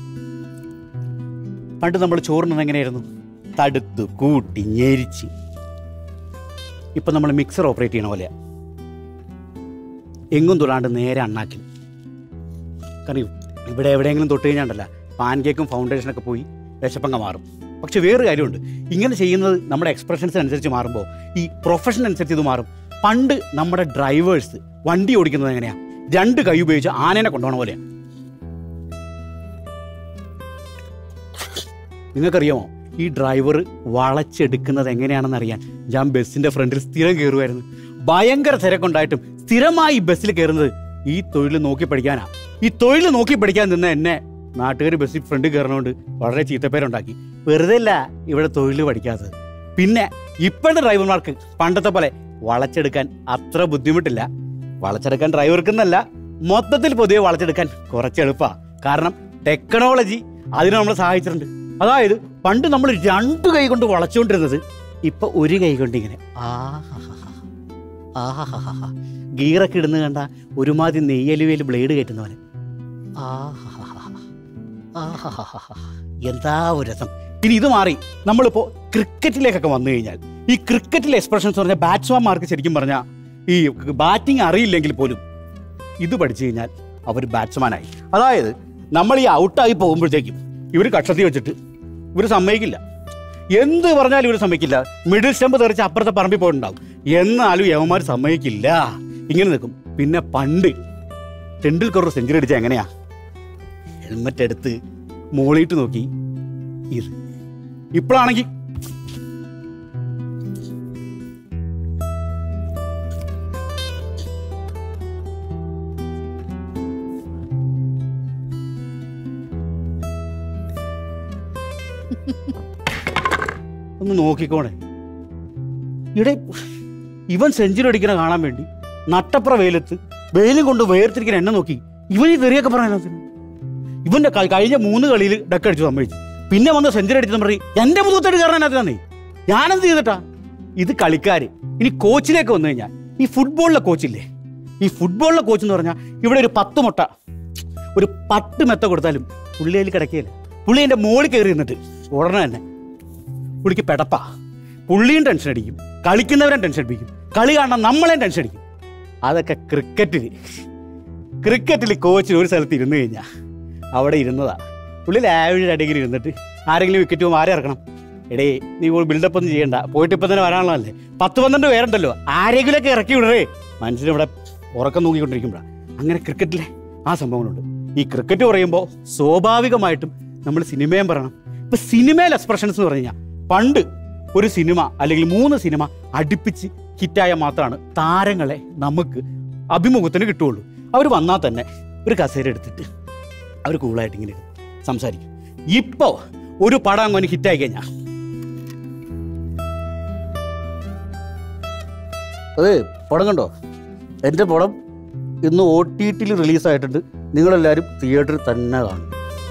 പണ്ട് നമ്മൾ ചോറിനത് എങ്ങനെയായിരുന്നു തടുത്ത് കൂട്ടി ഞെരിച്ച് ഇപ്പൊ നമ്മൾ മിക്സർ ഓപ്പറേറ്റ് ചെയ്യണ പോലെ എങ്ങും തൊടാണ്ട് നേരെ അണ്ണാക്കി കാരണം ഇവിടെ എവിടെയെങ്കിലും തൊട്ട് കഴിഞ്ഞാണ്ടല്ല പാൻ കേക്കും ഫൗണ്ടേഷനൊക്കെ പോയി വിശപ്പങ്ങ മാറും പക്ഷെ വേറൊരു കാര്യമുണ്ട് ഇങ്ങനെ ചെയ്യുന്നത് നമ്മുടെ എക്സ്പ്രഷൻസ് അനുസരിച്ച് മാറുമ്പോൾ ഈ പ്രൊഫഷൻ അനുസരിച്ച് ഇത് മാറും പണ്ട് നമ്മുടെ ഡ്രൈവേഴ്സ് വണ്ടി ഓടിക്കുന്നത് എങ്ങനെയാ രണ്ട് കൈ ഉപയോഗിച്ച് ആനേനെ കൊണ്ടുപോകണ പോലെയാ നിങ്ങൾക്കറിയാമോ ഈ ഡ്രൈവർ വളച്ചെടുക്കുന്നത് എങ്ങനെയാണെന്ന് അറിയാൻ ഞാൻ ബസ്സിന്റെ ഫ്രണ്ടിൽ സ്ഥിരം കയറുമായിരുന്നു ഭയങ്കര തിരക്കുണ്ടായിട്ടും സ്ഥിരമായി ഈ ബസ്സിൽ കയറുന്നത് ഈ തൊഴിൽ നോക്കി പഠിക്കാനാ ഈ തൊഴിൽ നോക്കി പഠിക്കാൻ നിന്ന എന്നെ നാട്ടുകാർ ബസ്സിൽ ഫ്രണ്ട് കയറണോണ്ട് വളരെ ചീത്തപ്പേരുണ്ടാക്കി വെറുതെ അല്ല ഇവിടെ തൊഴിൽ പഠിക്കാത്തത് പിന്നെ ഇപ്പോഴത്തെ ഡ്രൈവർമാർക്ക് പണ്ടത്തെ പോലെ വളച്ചെടുക്കാൻ അത്ര ബുദ്ധിമുട്ടില്ല വളച്ചെടുക്കാൻ ഡ്രൈവർക്കെന്നല്ല മൊത്തത്തിൽ പൊതുവെ വളച്ചെടുക്കാൻ കുറച്ച് എളുപ്പമാണ് കാരണം ടെക്നോളജി അതിന് നമ്മളെ സഹായിച്ചിട്ടുണ്ട് അതായത് പണ്ട് നമ്മൾ രണ്ട് കൈ കൊണ്ട് വളച്ചുകൊണ്ടിരുന്നത് ഇപ്പൊ ഒരു കൈ കൊണ്ട് ഇങ്ങനെ ആഹാഹാഹാ. ആഹാഹാഹാ. ഗീറൊക്കെ ഇടുന്ന കണ്ട ഒരുമാതിരി നെയ്യലുവേൽ ബ്ലേഡ് കയറ്റുന്ന പോലെ ആഹാഹാഹാ. ആഹാഹാഹാ. എന്താ ഒരു രസം ഇനി ഇത് മാറി നമ്മളിപ്പോ ക്രിക്കറ്റിലേക്കൊക്കെ വന്നു കഴിഞ്ഞാൽ ഈ ക്രിക്കറ്റിലെ എക്സ്പ്രഷൻസ് പറഞ്ഞാൽ ബാറ്റ്സ്മാൻമാർക്ക് ശരിക്കും പറഞ്ഞാൽ ഈ ബാറ്റിംഗ് അറിയില്ലെങ്കിൽ പോലും ഇത് പഠിച്ചു കഴിഞ്ഞാൽ അവർ ബാറ്റ്സ്മാനായി അതായത് നമ്മൾ ഈ ഔട്ടായി പോകുമ്പോഴത്തേക്കും ഇവർ കക്ഷത്തി വെച്ചിട്ട് ഇവർ സമ്മതിക്കില്ല എന്ത് പറഞ്ഞാലും ഇവർ സമ്മതിക്കില്ല മിഡിൽ സ്റ്റംപ് തെറിച്ച് അപ്പുറത്തെ പറമ്പിൽ പോയിട്ടുണ്ടാവും എന്നാലും യവന്മാർ സമ്മതിക്കില്ല ഇങ്ങനെ നിൽക്കും പിന്നെ പണ്ട് ടെണ്ടുൽക്കർ ഒരു സെഞ്ചുറി അടിച്ച എങ്ങനെയാ ഹെൽമറ്റ് എടുത്ത് മോളിയിട്ട് നോക്കി ഇത് ഇപ്പോഴാണെങ്കിൽ ഒന്ന് നോക്കിക്കോണേ ഇവിടെ ഇവൻ സെഞ്ചുറി അടിക്കണ കാണാൻ വേണ്ടി നട്ടപ്ര വെയിലത്ത് വെയിലും കൊണ്ട് വേർതിരിക്കുന്ന എന്നെ നോക്കി ഇവൻ ഈ തെറിയൊക്കെ പറയാൻ ഇവന്റെ ക- കഴിഞ്ഞ മൂന്ന് കളിയിൽ ഡക്ക് അടിച്ചു സമ്മതിച്ചു പിന്നെ വന്ന് സെഞ്ചുറി അടിച്ചു പറയും എന്റെ മുഖത്തോട്ട് കയറാനകത്ത് ഞാനെന്ത് ചെയ്തിട്ടാ ഇത് കളിക്കാര് ഇനി കോച്ചിലേക്ക് വന്നു കഴിഞ്ഞാൽ ഈ ഫുട്ബോളിലെ കോച്ചില്ലേ ഈ ഫുട്ബോളിലെ കോച്ച് എന്ന് പറഞ്ഞാൽ ഇവിടെ ഒരു പത്ത് മുട്ട ഒരു പട്ട് മെത്ത കൊടുത്താലും പുള്ളി അതിൽ കിടക്കുകയില്ല പുള്ളി എൻ്റെ മോളിൽ കയറി നിന്നിട്ട് ഉടനെ തന്നെ പുള്ളിക്ക് പെടപ്പാ പുള്ളിയും ടെൻഷൻ അടിക്കും കളിക്കുന്നവരും ടെൻഷൻ അടിപ്പിക്കും കളി കാണാൻ നമ്മളെയും ടെൻഷൻ അടിക്കും അതൊക്കെ ക്രിക്കറ്റിൽ ക്രിക്കറ്റിൽ കോച്ചിന് ഒരു സ്ഥലത്ത് ഇരുന്ന് കഴിഞ്ഞാൽ അവിടെ ഇരുന്നതാ പുള്ളി ലാവിൻ്റെ അടിയിൽ ഇരുന്നിട്ട് ആരെങ്കിലും വിക്കറ്റ് പോകുമ്പോൾ ആരെ ഇറക്കണം എടേ നീ ബിൽഡപ്പ് ഒന്നും ചെയ്യണ്ട പോയിട്ട് ഇപ്പം തന്നെ വരാനുള്ളതല്ലേ പത്ത് പന്ത്രണ്ട് പേരുണ്ടല്ലോ ആരെങ്കിലുമൊക്കെ ഇറക്കി വിടറേ മനുഷ്യനിവിടെ ഉറക്കം നോക്കിക്കൊണ്ടിരിക്കുമ്പോഴാണ് അങ്ങനെ ക്രിക്കറ്റിലെ ആ സംഭവങ്ങളുണ്ട് ഈ ക്രിക്കറ്റ് പറയുമ്പോൾ സ്വാഭാവികമായിട്ടും നമ്മൾ സിനിമയും പറയണം ഇപ്പൊ സിനിമയിൽ എക്സ്പ്രഷൻസ് എന്ന് പറഞ്ഞു കഴിഞ്ഞാൽ പണ്ട് ഒരു സിനിമ അല്ലെങ്കിൽ മൂന്ന് സിനിമ അടുപ്പിച്ച് ഹിറ്റായ മാത്രമാണ് താരങ്ങളെ നമുക്ക് അഭിമുഖത്തിന് കിട്ടുകയുള്ളൂ അവർ വന്നാൽ തന്നെ ഒരു കസേര എടുത്തിട്ട് അവർ കൂളായിട്ട് ഇങ്ങനെ ഇരുന്ന് സംസാരിക്കും ഇപ്പോൾ ഒരു പടം അങ്ങനെ ഹിറ്റായി കഴിഞ്ഞാൽ അതെ പടം കണ്ടോ എൻ്റെ പടം ഇന്ന് ഒ ടി ടിയിൽ റിലീസായിട്ടുണ്ട് നിങ്ങളെല്ലാവരും തിയേറ്ററിൽ തന്നെ കാണും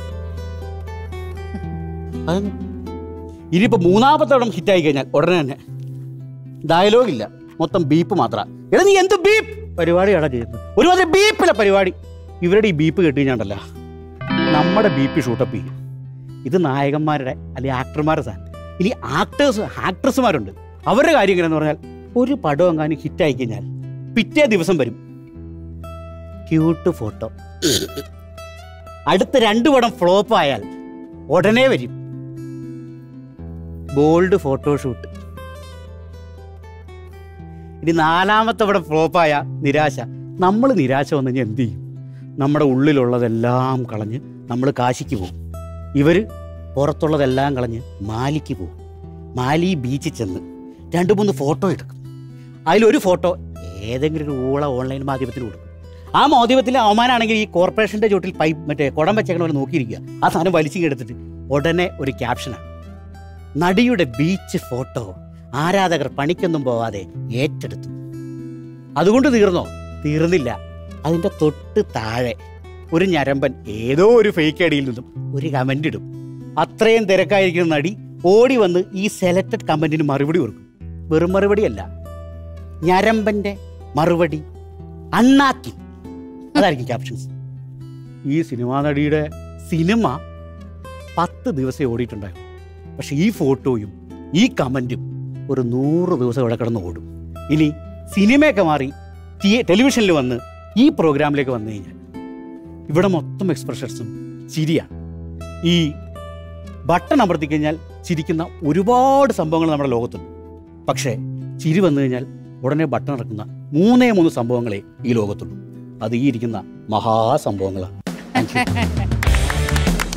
അതെന്താ? ഇനിയിപ്പോൾ മൂന്നാമത്തെ പടം ഹിറ്റായി കഴിഞ്ഞാൽ ഉടനെ തന്നെ ഡയലോഗ് ഇല്ല മൊത്തം ബീപ്പ് മാത്രമാണ് എടാ നീ എന്ത് ബീപ്പ് പരിപാടിയാണ് ചെയ്യുന്നത് ഒരുമാതിരി ബീപ്പിലെ പരിപാടി ഇവരുടെ ഈ ബീപ്പ് കേട്ട് കഴിഞ്ഞാണ്ടല്ല നമ്മുടെ ബീപ്പ് ഷൂട്ടപ്പ് ചെയ്യും ഇത് നായകന്മാരുടെ അല്ലെങ്കിൽ ആക്ടർമാരുടെ സാധനം ഇനി ആക്ടേഴ്സ് ആക്ട്രസ്മാരുണ്ട് അവരുടെ കാര്യം എങ്ങനെയെന്ന് പറഞ്ഞാൽ ഒരു പടം എങ്ങാനും ഹിറ്റായി കഴിഞ്ഞാൽ പിറ്റേ ദിവസം വരും ക്യൂട്ട് ഫോട്ടോ അടുത്ത രണ്ട് പടം ഫ്ലോപ്പ് ആയാൽ ഉടനെ വരും ബോൾഡ് ഫോട്ടോഷൂട്ട് ഇനി നാലാമത്തെ പടം ഫ്ലോപ്പായ നിരാശ നമ്മൾ നിരാശ വന്നു കഴിഞ്ഞാൽ എന്ത് ചെയ്യും നമ്മുടെ ഉള്ളിലുള്ളതെല്ലാം കളഞ്ഞ് നമ്മൾ കാശിക്ക് പോകും ഇവർ പുറത്തുള്ളതെല്ലാം കളഞ്ഞ് മാലിക്ക് പോകും മാലി ബീച്ചിൽ ചെന്ന് രണ്ട് മൂന്ന് ഫോട്ടോ എടുക്കും അതിലൊരു ഫോട്ടോ ഏതെങ്കിലും ഒരു ഊള ഓൺലൈൻ മാധ്യമത്തിന് കൊടുക്കും ആ മാധ്യമത്തിലെ അവമാനാണെങ്കിൽ ഈ കോർപ്പറേഷൻ്റെ ചോട്ടിൽ പൈപ്പ് മറ്റേ കുടം വെച്ചേക്കണ പോലെ നോക്കിയിരിക്കുക ആ സാധനം വലിച്ചു എടുത്തിട്ട് ഉടനെ ഒരു ക്യാപ്ഷനാണ് നടിയുടെ ബീച്ച് ഫോട്ടോ ആരാധകർ പണിക്കൊന്നും പോവാതെ ഏറ്റെടുത്തു അതുകൊണ്ട് തീർന്നോ തീർന്നില്ല അതിൻ്റെ തൊട്ട് താഴെ ഒരു ഞരമ്പൻ ഏതോ ഒരു ഫേക്ക് ഐഡിയിൽ നിന്നും ഒരു കമൻ്റ് ഇടും അത്രയും തിരക്കായിരിക്കുന്ന നടി ഓടി വന്ന് ഈ സെലക്റ്റഡ് കമൻറ്റിന് മറുപടി കൊടുക്കും വെറും മറുപടിയല്ല ഞരമ്പൻ്റെ മറുപടി അണ്ണാക്കി അതായിരിക്കും ക്യാപ്ഷൻസ് ഈ സിനിമാ നടിയുടെ സിനിമ പത്ത് ദിവസം ഓടിയിട്ടുണ്ടായിരുന്നു പക്ഷെ ഈ ഫോട്ടോയും ഈ കമൻറ്റും ഒരു നൂറ് ദിവസം ഇവിടെ കിടന്ന് ഓടും ഇനി സിനിമയൊക്കെ മാറി ടി- ടെലിവിഷനിൽ വന്ന് ഈ പ്രോഗ്രാമിലേക്ക് വന്നു കഴിഞ്ഞാൽ ഇവിടെ മൊത്തം എക്സ്പ്രഷൻസും ചിരിയാണ് ഈ ബട്ടൺ അമർത്തി കഴിഞ്ഞാൽ ചിരിക്കുന്ന ഒരുപാട് സംഭവങ്ങൾ നമ്മുടെ ലോകത്തുണ്ട് പക്ഷേ ചിരി വന്നു കഴിഞ്ഞാൽ ഉടനെ ബട്ടൺ ഇറക്കുന്ന മൂന്നേ മൂന്ന് സംഭവങ്ങളെ ഈ ലോകത്തുള്ളൂ അത് ഈ ഇരിക്കുന്ന മഹാസംഭവങ്ങളാണ് Thank you.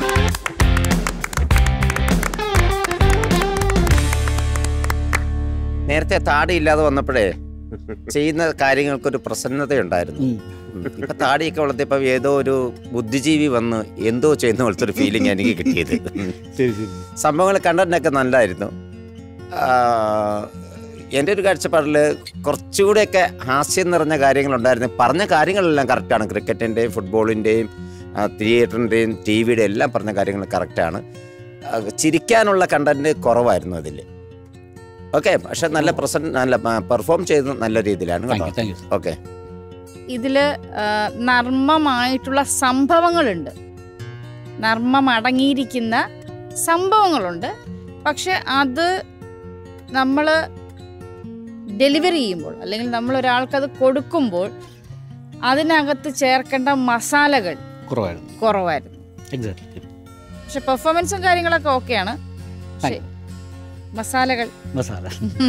നേരത്തെ താടി ഇല്ലാതെ വന്നപ്പോഴേ ചെയ്യുന്ന കാര്യങ്ങൾക്കൊരു പ്രസന്നതയുണ്ടായിരുന്നു ഉം. ഉം. ഇപ്പൊ താടിയൊക്കെ വളർത്തിയപ്പോ ഏതോ ഒരു ബുദ്ധിജീവി വന്ന് എന്തോ ചെയ്യുന്ന പോലത്തെ ഒരു ഫീലിംഗ് എനിക്ക് കിട്ടിയത് ഉം. ശരി ശരി സംഭവങ്ങൾ കണ്ടതിനൊക്കെ നല്ലതായിരുന്നു ആ, എൻ്റെ ഒരു കാഴ്ചപ്പാടിൽ കുറച്ചുകൂടെയൊക്കെ ഹാസ്യം നിറഞ്ഞ കാര്യങ്ങളുണ്ടായിരുന്നു പറഞ്ഞ കാര്യങ്ങളെല്ലാം കറക്റ്റാണ് ക്രിക്കറ്റിൻ്റെയും ഫുട്ബോളിൻ്റെയും തിയേറ്ററിൻ്റെയും ടി വിയുടെ എല്ലാം പറഞ്ഞ കാര്യങ്ങൾ കറക്റ്റാണ് ആ, ചിരിക്കാനുള്ള കണ്ടന്റ് കുറവായിരുന്നു അതിൽ ഓക്കെ പക്ഷെ നല്ല പ്രസന്റ് നല്ല പെർഫോം ചെയ്ത് നല്ല രീതിയിലാണ് താങ്ക് യു കേട്ടോ താങ്ക് യു ഓക്കെ ഇതില് ആ, നർമ്മമായിട്ടുള്ള സംഭവങ്ങളുണ്ട് നർമ്മം അടങ്ങിയിരിക്കുന്ന സംഭവങ്ങളുണ്ട് പക്ഷെ അത് നമ്മൾ ഡെലിവറി ചെയ്യുമ്പോൾ അല്ലെങ്കിൽ നമ്മൾ ഒരാൾക്ക് അത് കൊടുക്കുമ്പോൾ അതിനകത്ത് ചേർക്കേണ്ട മസാലകൾ കുറവായിരുന്നു കുറവായിരുന്നു എക്സാക്ട്ലി പക്ഷെ പെർഫോമൻസും കാര്യങ്ങളൊക്കെ ഓക്കെയാണ് പക്ഷെ മസാലകൾ മസാല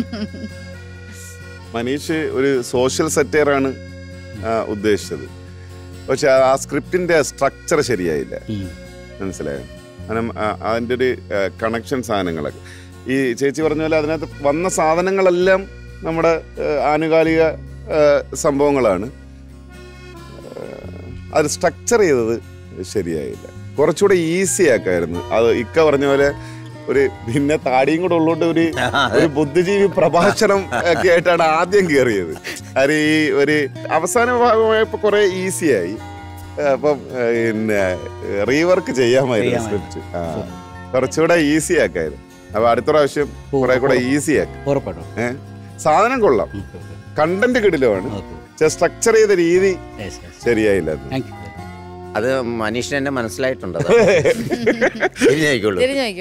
മനീഷ് ഒരു സോഷ്യൽ സെറ്റയറാണ് ഉദ്ദേശിച്ചത് പക്ഷെ ആ സ്ക്രിപ്റ്റിന്റെ സ്ട്രക്ചർ ശരിയായില്ല ഉം. മനസ്സിലായോ കാരണം ആ, അതിൻ്റെ ഒരു കണക്ഷൻ സാധനങ്ങളൊക്കെ ഈ ചേച്ചി പറഞ്ഞ പോലെ അതിനകത്ത് വന്ന സാധനങ്ങളെല്ലാം നമ്മുടെ ആ, ആനുകാലിക ആ, സംഭവങ്ങളാണ് ആ, അത് സ്ട്രക്ചർ ചെയ്തത് ശരിയായില്ല കുറച്ചുകൂടെ ഈസി ആക്കായിരുന്നു അത് ഇക്ക പറഞ്ഞ പോലെ ഒരു പിന്നെ താടിയും കൂടെ ഉള്ളോണ്ട് ഒരു ഒരു ബുദ്ധിജീവി പ്രഭാഷണം ഒക്കെ ആയിട്ടാണ് ആദ്യം കയറിയത് അത് ഈ ഒരു അവസാന ഭാഗമായപ്പോ കുറെ ഈസി ആയി അപ്പം ഏഹ്, പിന്നെ റീവർക്ക് ചെയ്യാമായിരുന്നു ചെയ്യാമായിരുന്നു. സ്ക്രിപ്റ്റ് ആ കുറച്ചുകൂടെ ഈസി ആക്കായിരുന്നു അപ്പൊ അടുത്ത പ്രാവശ്യം കുറെ കൂടെ ഈസി ആക്കി ഉറപ്പായിട്ടും ഏഹ് സാധനം കൊള്ളാം കണ്ടന്റ് കിടിലുമാണ് പക്ഷെ സ്ട്രക്ചർ ചെയ്ത രീതി ശരിയായില്ലായിരുന്നു താങ്ക് യു അത് മനീഷിന് എന്നെ മനസ്സിലായിട്ടുണ്ട് അത്. ശരിയായിക്കോളൂ തിരിഞ്ഞു നോക്കൂ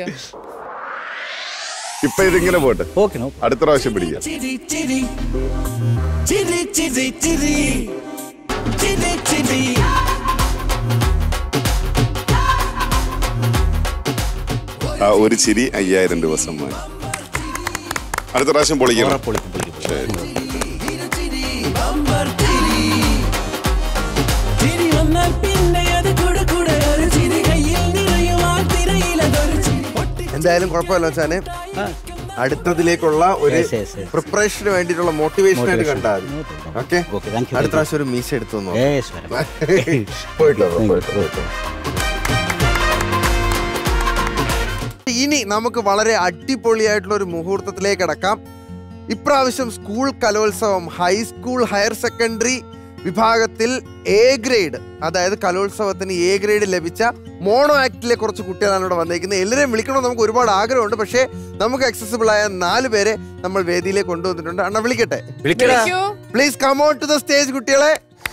ഇപ്പൊ ഇതിങ്ങനെ പോട്ടെ ഓക്കെ നോ അടുത്ത പ്രാവശ്യം പിടിക്കാം Chitty, chitty. Chitty, chitty, chitty. Chitty, chitty. ആ ഒരു ചിരി അയ്യായിരം രൂപ സമ്മാനം അടുത്ത പ്രാവശ്യം പൊളിക്കണം പൊളിക്കും പൊളിക്കും ചിരി വന്നാൽ പിന്നെ അത് കൂടെ കൂടെ ഒരു ചിരി കയ്യിൽ നിറയും ആ തിരയിലതൊരു ചിരി പൊട്ടി എന്തായാലും കുഴപ്പമില്ല വെച്ചാല് അടുത്തതിലേക്കുള്ള ഒരു Yes, yes, yes. പ്രിപ്പറേഷന് വേണ്ടിയിട്ടുള്ള മോട്ടിവേഷൻ ആയിട്ട് Motivation. കണ്ടാൽ ഓക്കെ Okay, thank you, അടുത്ത thank you. പ്രാവശ്യം ഒരു മീശ എടുത്തു നോക്കാം. Yes, madam. പോയിട്ടോ Thank you, പോയിട്ടോ പോയിട്ടോ ഇനി നമുക്ക് വളരെ അടിപൊളിയായിട്ടുള്ള ഒരു മുഹൂർത്തത്തിലേക്ക് കടക്കാം ഇപ്രാവശ്യം സ്കൂൾ കലോത്സവം ഹൈസ്കൂൾ ഹയർ സെക്കൻഡറി വിഭാഗത്തിൽ എ ഗ്രേഡ് അതായത് കലോത്സവത്തിന് എ ഗ്രേഡ് ലഭിച്ച മോണോ ആക്ടിലെ കുറച്ച് കുട്ടികളാണ് ഇവിടെ വന്നേക്കുന്നത് എല്ലാവരെയും വിളിക്കണമെന്ന് നമുക്ക് ഒരുപാട് ആഗ്രഹമുണ്ട് പക്ഷേ നമുക്ക് accessible ആയ നാല് പേരെ നമ്മൾ വേദിയിലേക്ക് കൊണ്ടുവന്നിട്ടുണ്ട് അണ്ണ വിളിക്കട്ടെ വിളിക്കടാ വിളിക്കൂ. Please come on to the stage കുട്ടികളെ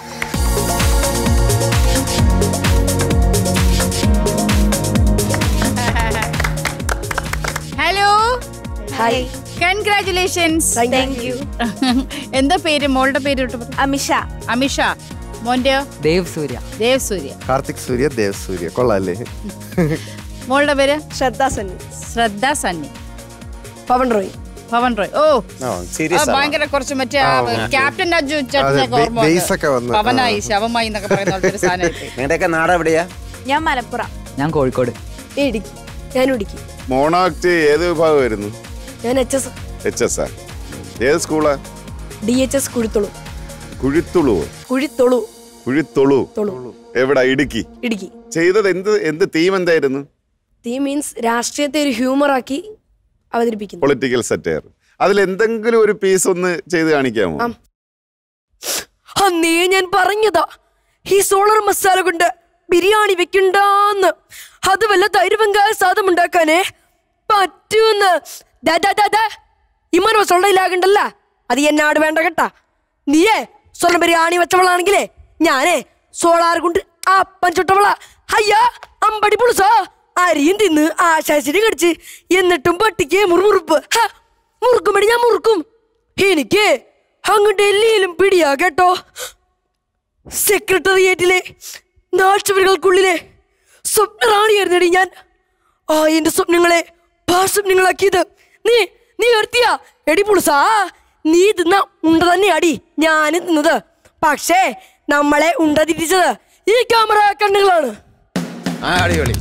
hello hi congratulations thank you എന്താ പേര് മോളുടെ പേര് ഇട്ട് പറ. അമിഷ അമിഷ മോന്റെ ദേവ് സൂര്യ ദേവ് സൂര്യ കാർത്തിക് സൂര്യ ദേവ് സൂര്യ കൊള്ളാല്ലേ മോളുടെ പേര് ശ്രദ്ധ സന്നി ശ്രദ്ധ സണ്ണി പവൻ റോയ് പവൻ റോയ് ഓ ഓ ആ, സീരിയസ് ഭയങ്കര കുറച്ച് മറ്റേ ആ ക്യാപ്റ്റൻ അജു അതെ, ചേട്ടനൊക്കെ ബേ- ഓർമ്മ ബേസ് ഒക്കെ വന്ന്. പവനായി ശവമായി എന്നൊക്കെ പറയുന്ന പോലത്തെ ഒരു സാധനമായിട്ട് നിങ്ങളുടെയൊക്കെ നാട് എവിടെയാ ഞാൻ മലപ്പുറം ഞാൻ കോഴിക്കോട് ഇടുക്കി ഞാൻ ഇടുക്കി മോണാക്ട് ഏത് വിഭാഗമായിരുന്നു ഞാൻ എച്ച് എസ് എച്ച് എസ് ആ ഏത് സ്കൂളാ D H S Kuzhithozhu Kuzhithozhu Kuzhithozhu Kuzhithozhu തൊളു എവിടെ ഇടുക്കി ഇടുക്കി ചെയ്തത് എന്ത് എന്ത് തീം എന്തായിരുന്നു തീ മീൻസ് രാഷ്ട്രീയത്തെ ഒരു ഹ്യൂമറാക്കി അവതരിപ്പിക്കുന്നു പൊളിറ്റിക്കൽ സെറ്റയർ അതിൽ എന്തെങ്കിലും ഒരു പീസ് ഒന്ന് ചെയ്ത് കാണിക്കാമോ ആ. അന്നേ ഞാൻ പറഞ്ഞതാ ഈ സോളർ മസാല കൊണ്ട് ബിരിയാണി വെക്കണ്ടാന്ന് അത് വല്ല തൈര് വെങ്കായ സാധനം ഉണ്ടാക്കാനേ പറ്റൂന്ന് ദാ, ദാ, ദാ, ദാ. ഇമ്മനോ സൊള്ളയിലാകണ്ടല്ല അത് എന്നാട് വേണ്ട കേട്ടാ നീയേ സ്വർണ്ണ ബിരിയാണി വെച്ചവളാണെങ്കിലേ ഞാനേ സോളാർ കൊണ്ട് അപ്പം ചുട്ടവളാ അയ്യാ അമ്പടി പുളുസാ അരിയും തിന്ന് ആശാശിരി കടിച്ച് എന്നിട്ടും പട്ടിക്ക് മുറുമുറുപ്പ് ഹ, മുറുക്കുമ്പടി ഞാൻ മുറുക്കും എനിക്ക് അങ്ങ് ഡൽഹിയിലും പിടിയാ കേട്ടോ സെക്രട്ടറിയേറ്റിലെ നാട്ടുവരികൾക്കുള്ളിലെ സ്വപ്നറാണിയായിരുന്നടി ഞാൻ ആ എന്റെ സ്വപ്നങ്ങളെ ഭാസ്വപ്നങ്ങളാക്കിയത് നീ നീ ഉയർത്തിയ എടി പുളുസാ നീ തിന്ന ഉണ്ട തന്നെയാടി ഞാൻ തിന്നത് പക്ഷേ നമ്മളെ ഉണ്ട തിരിച്ചത് ഈ ക്യാമറ കണ്ണുകളാണ് ആ അടിപൊളി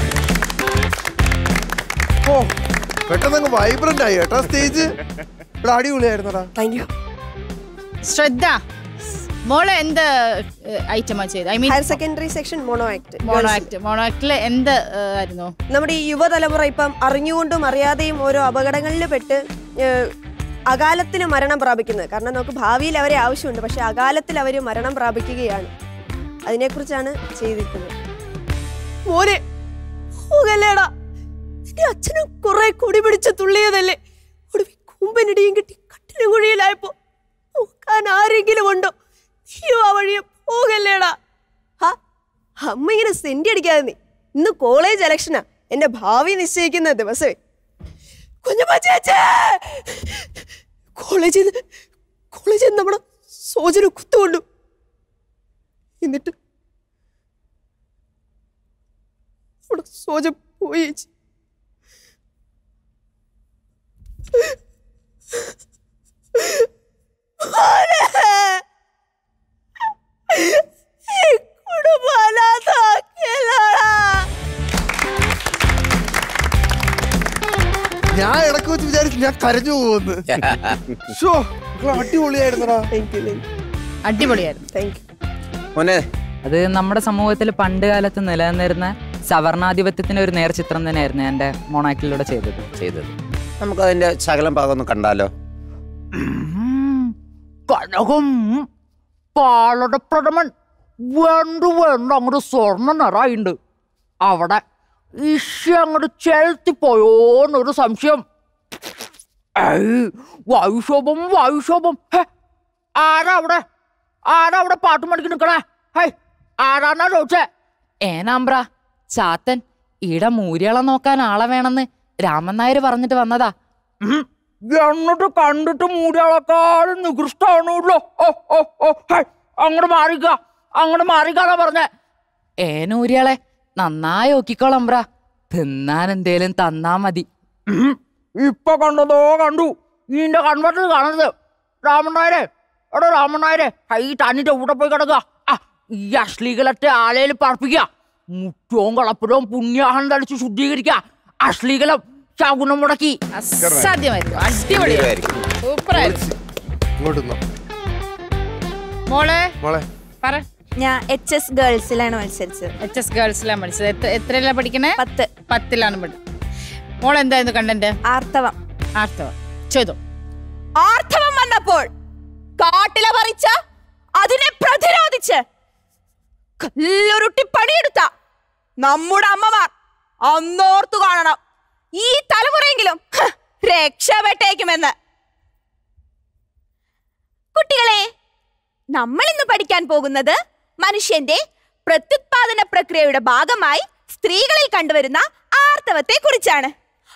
ഓ പെട്ടെന്ന് അങ്ങ് വൈബ്രന്റ് ആയി കേട്ടോ സ്റ്റേജ് ഇവിടെ അടിപൊളിയായിരുന്നടാ താങ്ക് യു ശ്രദ്ധ മോളെ എന്ത് ഐറ്റമാ ചെയ്ത് I mean higher secondary section mono act mono act mono ആക്ടില് എന്ത് ഏ, ആയിരുന്നു നമ്മുടെ ഈ യുവതലമുറ ഇപ്പം അറിഞ്ഞുകൊണ്ടും അറിയാതെയും ഓരോ അപകടങ്ങളിൽ പെട്ട് ഏഹ്, അകാലത്തിന് മരണം പ്രാപിക്കുന്നത് കാരണം നമുക്ക് ഭാവിയിൽ അവരെ ആവശ്യമുണ്ട് പക്ഷെ അകാലത്തിൽ അവർ മരണം പ്രാപിക്കുകയാണ് അതിനെക്കുറിച്ചാണ് ചെയ്തിരിക്കുന്നത് മോനെ പോകല്ലേടാ എന്റെ അച്ഛനും കുറെ കൊടി പിടിച്ച് തുള്ളിയതല്ലേ ഒടുവിൽ കൂമ്പനിടിയും കിട്ടി കട്ടിലും കുഴിയിലായപ്പോ നോക്കാൻ ആരെങ്കിലും ഉണ്ടോ നീയോ ആ വഴിയെ പോകല്ലേടാ ഹാ അമ്മ ഇങ്ങനെ സെന്റി അടിക്കാതെ നീ ഇന്ന് കോളേജ് ഇലക്ഷനാ എന്റെ ഭാവി നിശ്ചയിക്കുന്ന ദിവസമേ കുഞ്ഞമ്മ ചേച്ചേ കോളേജിൽ നിന്ന് കോളേജിൽ നിന്ന് നമ്മുടെ സോജന കുത്തുകൊണ്ടു എന്നിട്ട് നമ്മുടെ സോജ പോയി ചേച്ചി മോനെ! ഈ കുടുംബം അനാഥാക്കിയല്ലോടാ. ഞാൻ ഇടക്ക് വെച്ച് വിചാരിച്ചു ഞാൻ കരഞ്ഞു പോകുന്നു ഷോ അടിപൊളിയായിരുന്നടാ Thank you, thank you, അടിപൊളിയായിരുന്നു thank you. മോനെ അത് നമ്മുടെ സമൂഹത്തിൽ പണ്ട് കാലത്ത് നിലനിന്നിരുന്ന സവർണാധിപത്യത്തിന്റെ ഒരു നേർചിത്രം തന്നെയായിരുന്നു എൻ്റെ മൊണാക്കിലൂടെ ചെയ്തത് ചെയ്തത് നമുക്ക് അതിന്റെ ശകലം ഭാഗം ഒന്ന് കണ്ടാലോ കനകം പാലടപ്രഥമൻ വേണ്ടു വേണ്ട അങ്ങോട്ട് സ്വർണ്ണ നിറായിണ്ട് അവിടെ ഇഷ അങ്ങോട്ട് ചെലുത്തിപ്പോയോന്നൊരു സംശയം ഏയ് വായുശോഭം വായുശോഭം ഹേ ആരാ അവിടെ ആരാ അവിടെ പാട്ടും മണിക്ക് നിക്കണേ ഹേ ആരാന്നാ ചോദിച്ചേ ഏനാമ്പ്ര ചാത്തൻ ഈടെ മൂര്യള നോക്കാൻ ആളെ വേണമെന്ന് രാമൻ നായർ പറഞ്ഞിട്ട് വന്നതാ ഉം. എന്നിട്ട് കണ്ടിട്ട് മൂടിയാളെക്കാളും നികൃഷ്ടാണല്ലോ ഓ ഓ ഓ ഹേ അങ്ങോട്ട് മാറിക്ക അങ്ങോട്ട് മാറിക്കാന്നാ പറഞ്ഞേ ഏനൂര്യളെ നന്നായി നോക്കിക്കോളമ്പ്ര തിന്നാൻ എന്തേലും തന്നാ മതി ഉം. ഇപ്പൊ കണ്ടതോ കണ്ടു ഇതിന്റെ കൺവെർട്ടർ കാണരുത് രാമണ്ണായരെ എടോ രാമണ്ണായരെ കൈ തന്നിന്റെ കൂടെ പോയി കിടക്കുക ആ, ഈ അശ്ലീകളത്തെ ആലയിൽ പറപ്പിക്കുക മുറ്റവും കളപ്പുരവും പുണ്യാഹം തളിച്ച് ശുദ്ധീകരിക്കുക അശ്ലീകലം ശകുനം മുടക്കി അസാധ്യമായിരുന്നു അടിപൊളിയായിരുന്നു സൂപ്പറായിരുന്നു ഇങ്ങോട്ട് നിന്നോ. മോളെ മോളെ പറ ഞാൻ എച്ച് എസ് ഗേൾസിലാണ് മത്സരിച്ചത് എച്ച് എസ് ഗേൾസിലാണ് പഠിച്ചത് എത്ര എത്രയിലാണ് പഠിക്കണേ പത്ത് പത്തിലാണ് പഠിച്ചത് മോൾ എന്തായിരുന്നു കണ്ടന്റ് ആർത്തവം ആർത്തവം ചെയ്തു ആർത്തവം വന്നപ്പോൾ കാട്ടില പറിച്ച അതിനെ പ്രതിരോധിച്ച് കല്ലുരുട്ടി പണിയെടുത്ത നമ്മുടെ അമ്മമാർ അന്നോർത്തു കാണണം ഈ തലമുറയെങ്കിലും ഹ്, രക്ഷപ്പെട്ടേക്കുമെന്ന് കുട്ടികളെ നമ്മൾ ഇന്ന് പഠിക്കാൻ പോകുന്നത് മനുഷ്യന്റെ പ്രത്യുത്പാദന പ്രക്രിയയുടെ ഭാഗമായി സ്ത്രീകളിൽ കണ്ടുവരുന്ന ആർത്തവത്തെ കുറിച്ചാണ്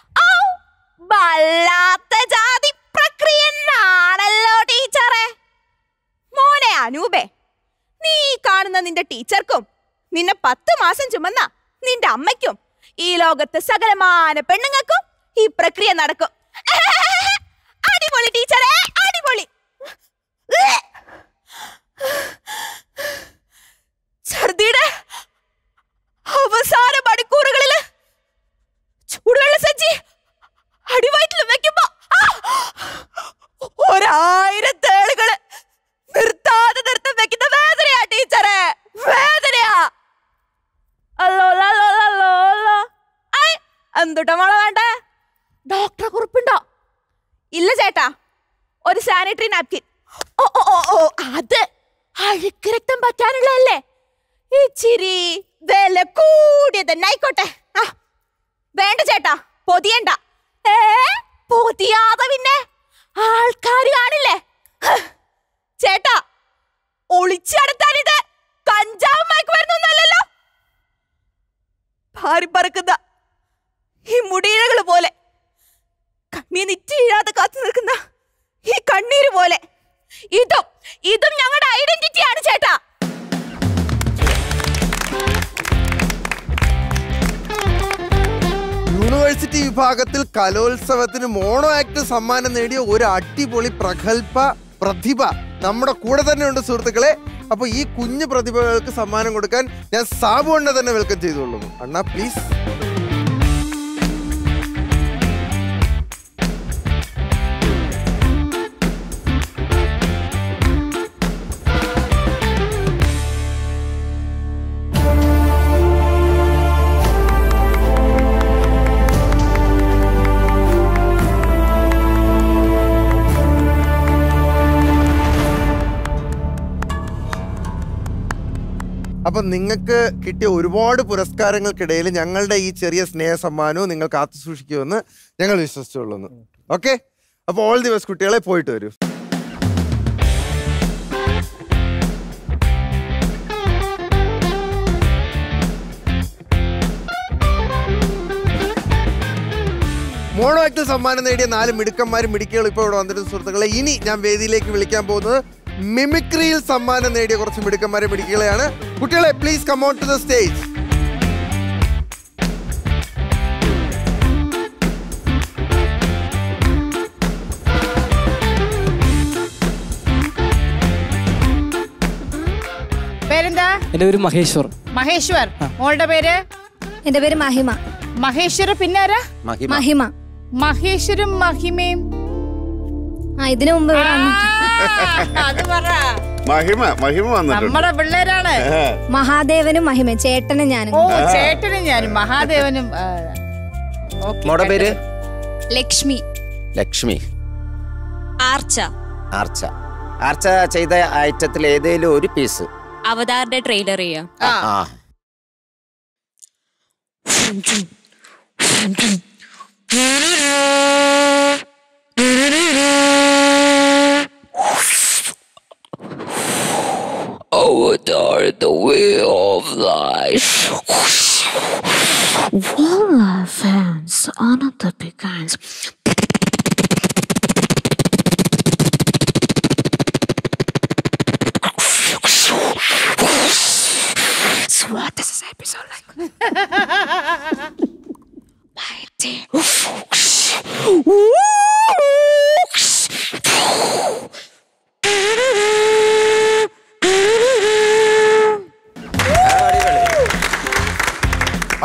വല്ലാത്ത ജാതി പ്രക്രിയനാണല്ലോ ടീച്ചറെ മോനെ അനൂപേ നീ ഈ കാണുന്ന നിന്റെ ടീച്ചർക്കും നിന്നെ പത്ത് മാസം ചുമന്ന നിന്റെ അമ്മയ്ക്കും ഈ ലോകത്ത് സകലമാന പെണ്ണുങ്ങൾക്കും ഈ പ്രക്രിയ നടക്കും അടിപൊളി ടീച്ചറെ അടിപൊളി ഛർദിയുടെ അവസാന മണിക്കൂറുകളില് ചൂടുവെള്ള സഞ്ചി അടിവയറ്റിൽ വെക്കുമ്പോ ആ! ഒരായിരം തേളുകള് നിർത്താതെ നിർത്തം വെക്കുന്ന വേദനയാ ടീച്ചറെ വേദനയാ അല്ലോ അല്ലോ അല്ലോ അല്ലോ ഐ എന്തുട്ടാ മോളെ വേണ്ടേ ഡോക്ടറെ കുറിപ്പുണ്ടോ ഇല്ല ചേട്ടാ ഒരു സാനിറ്ററി നാപ്കിൻ ഓ ഓ ഓ ഓ അത് അഴുക്ക് രക്തം പറ്റാനുള്ളതല്ലേ ഇച്ചിരി വില കൂടിയത് തന്നെ ആയിക്കോട്ടെ ആ വേണ്ട ചേട്ടാ പൊതിയണ്ട ഏ പൊതിയാതെ പിന്നെ ആൾക്കാര് കാണില്ലേ ഹ്, ചേട്ടാ ഒളിച്ചടത്താൻ ഇത് കഞ്ചാവ് മയക്കുമരുന്നൊന്നല്ലല്ലോ ഭാരി പറക്കുന്ന ഈ മുടിയിഴകള് പോലെ കണ്ണീ നിറ്റി വീഴാതെ കാത്തു നിൽക്കുന്ന ഈ കണ്ണീര് പോലെ ഇതും ഇതും ഞങ്ങളുടെ ഐഡന്റിറ്റിയാണ് ചേട്ടാ യൂണിവേഴ്സിറ്റി വിഭാഗത്തിൽ കലോത്സവത്തിന് മോണോ ആക്ട് സമ്മാനം നേടിയ ഒരു അടിപൊളി പ്രഗത്ഭ പ്രതിഭ നമ്മുടെ കൂടെ തന്നെ ഉണ്ട് സുഹൃത്തുക്കളെ അപ്പൊ ഈ കുഞ്ഞു പ്രതിഭകൾക്ക് സമ്മാനം കൊടുക്കാൻ ഞാൻ സാബു അണ്ണ തന്നെ വെൽക്കം ചെയ്തുകൊള്ളുന്നു അണ്ണ പ്ലീസ് അപ്പൊ നിങ്ങൾക്ക് കിട്ടിയ ഒരുപാട് പുരസ്കാരങ്ങൾക്കിടയിൽ ഞങ്ങളുടെ ഈ ചെറിയ സ്നേഹ സമ്മാനവും നിങ്ങൾ കാത്തു സൂക്ഷിക്കുമെന്ന് ഞങ്ങൾ വിശ്വസിച്ചുകൊള്ളുന്നു ഓക്കെ അപ്പൊ ഓൾ ദിവസ് കുട്ടികളെ പോയിട്ട് വരൂ മോണോ ആക്ട് സമ്മാനം നേടിയ നാല് മിടുക്കന്മാരും മിടുക്കികളും ഇപ്പോൾ ഇവിടെ വന്നിരുന്ന സുഹൃത്തുക്കളെ ഇനി ഞാൻ വേദിയിലേക്ക് വിളിക്കാൻ പോകുന്നത് മിമിക്രിയിൽ സമ്മാനം നേടിയ കുറച്ച് മിടുക്കന്മാരെ മിടുക്കികളെയാണ് കുട്ടികളെ please come on to the stage പേരെന്താ എൻ്റെ പേര് മഹേശ്വർ മഹേശ്വർ മോളുടെ പേര് എന്റെ പേര് മഹിമ മഹേശ്വര പിന്നാരാ മഹിമ മഹിമ മഹേശ്വരും മഹിമയും ആ ഇതിനു മുമ്പ് ഇവിടെ വന്നു. അത് പറ മഹിമ മഹിമ വന്നിട്ടുണ്ട് നമ്മുടെ പിള്ളേരാണ് മഹാദേവനും മഹിമ ചേട്ടനും ഞാനും ഓ ചേട്ടനും ഞാനും മഹാദേവനും ആ, okay, മോടെ പേര് ലക്ഷ്മി ലക്ഷ്മി ആർച്ച ആർച്ച ആർച്ച ചെയ്ത ഐറ്റത്തിൽ ഏതേലും ഒരു പീസ് അവതാറിന്റെ ട്രെയിലർ ചെയ്യാം ആ Avatar, the way of life. Voila, fans, another begins. So what is this episode like?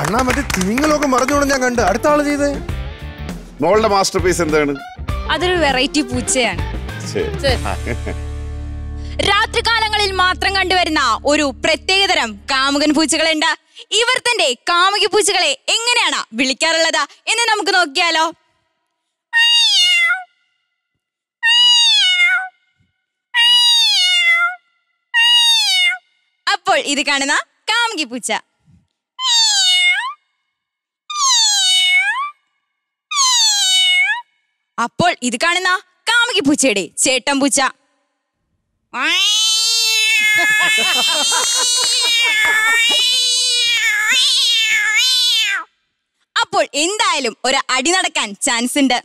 അണ്ണാ മറ്റേ തിമിങ്ങലൊക്കെ മറിഞ്ഞോണ്ട് ഞാൻ കണ്ട് അടുത്ത ആള് ചെയ്തേ മോളുടെ മാസ്റ്റർ പീസ് എന്താണ് അതൊരു വെറൈറ്റി പൂച്ചയാണ് ശരി രാത്രികാലങ്ങളിൽ മാത്രം കണ്ടുവരുന്ന ഒരു പ്രത്യേകതരം കാമുകൻ പൂച്ചകളുണ്ട് ഇവർ തന്റെ കാമുകി പൂച്ചകളെ എങ്ങനെയാണ് വിളിക്കാറുള്ളത് എന്ന് നമുക്ക് നോക്കിയാലോ അപ്പോൾ ഇത് കാണുന്ന കാമുകി പൂച്ച അപ്പോൾ ഇത് കാണുന്ന കാമുകി പൂച്ചയുടെ ചേട്ടൻ പൂച്ച അപ്പോൾ എന്തായാലും ഒരു അടി നടക്കാൻ ചാൻസ് ഉണ്ട്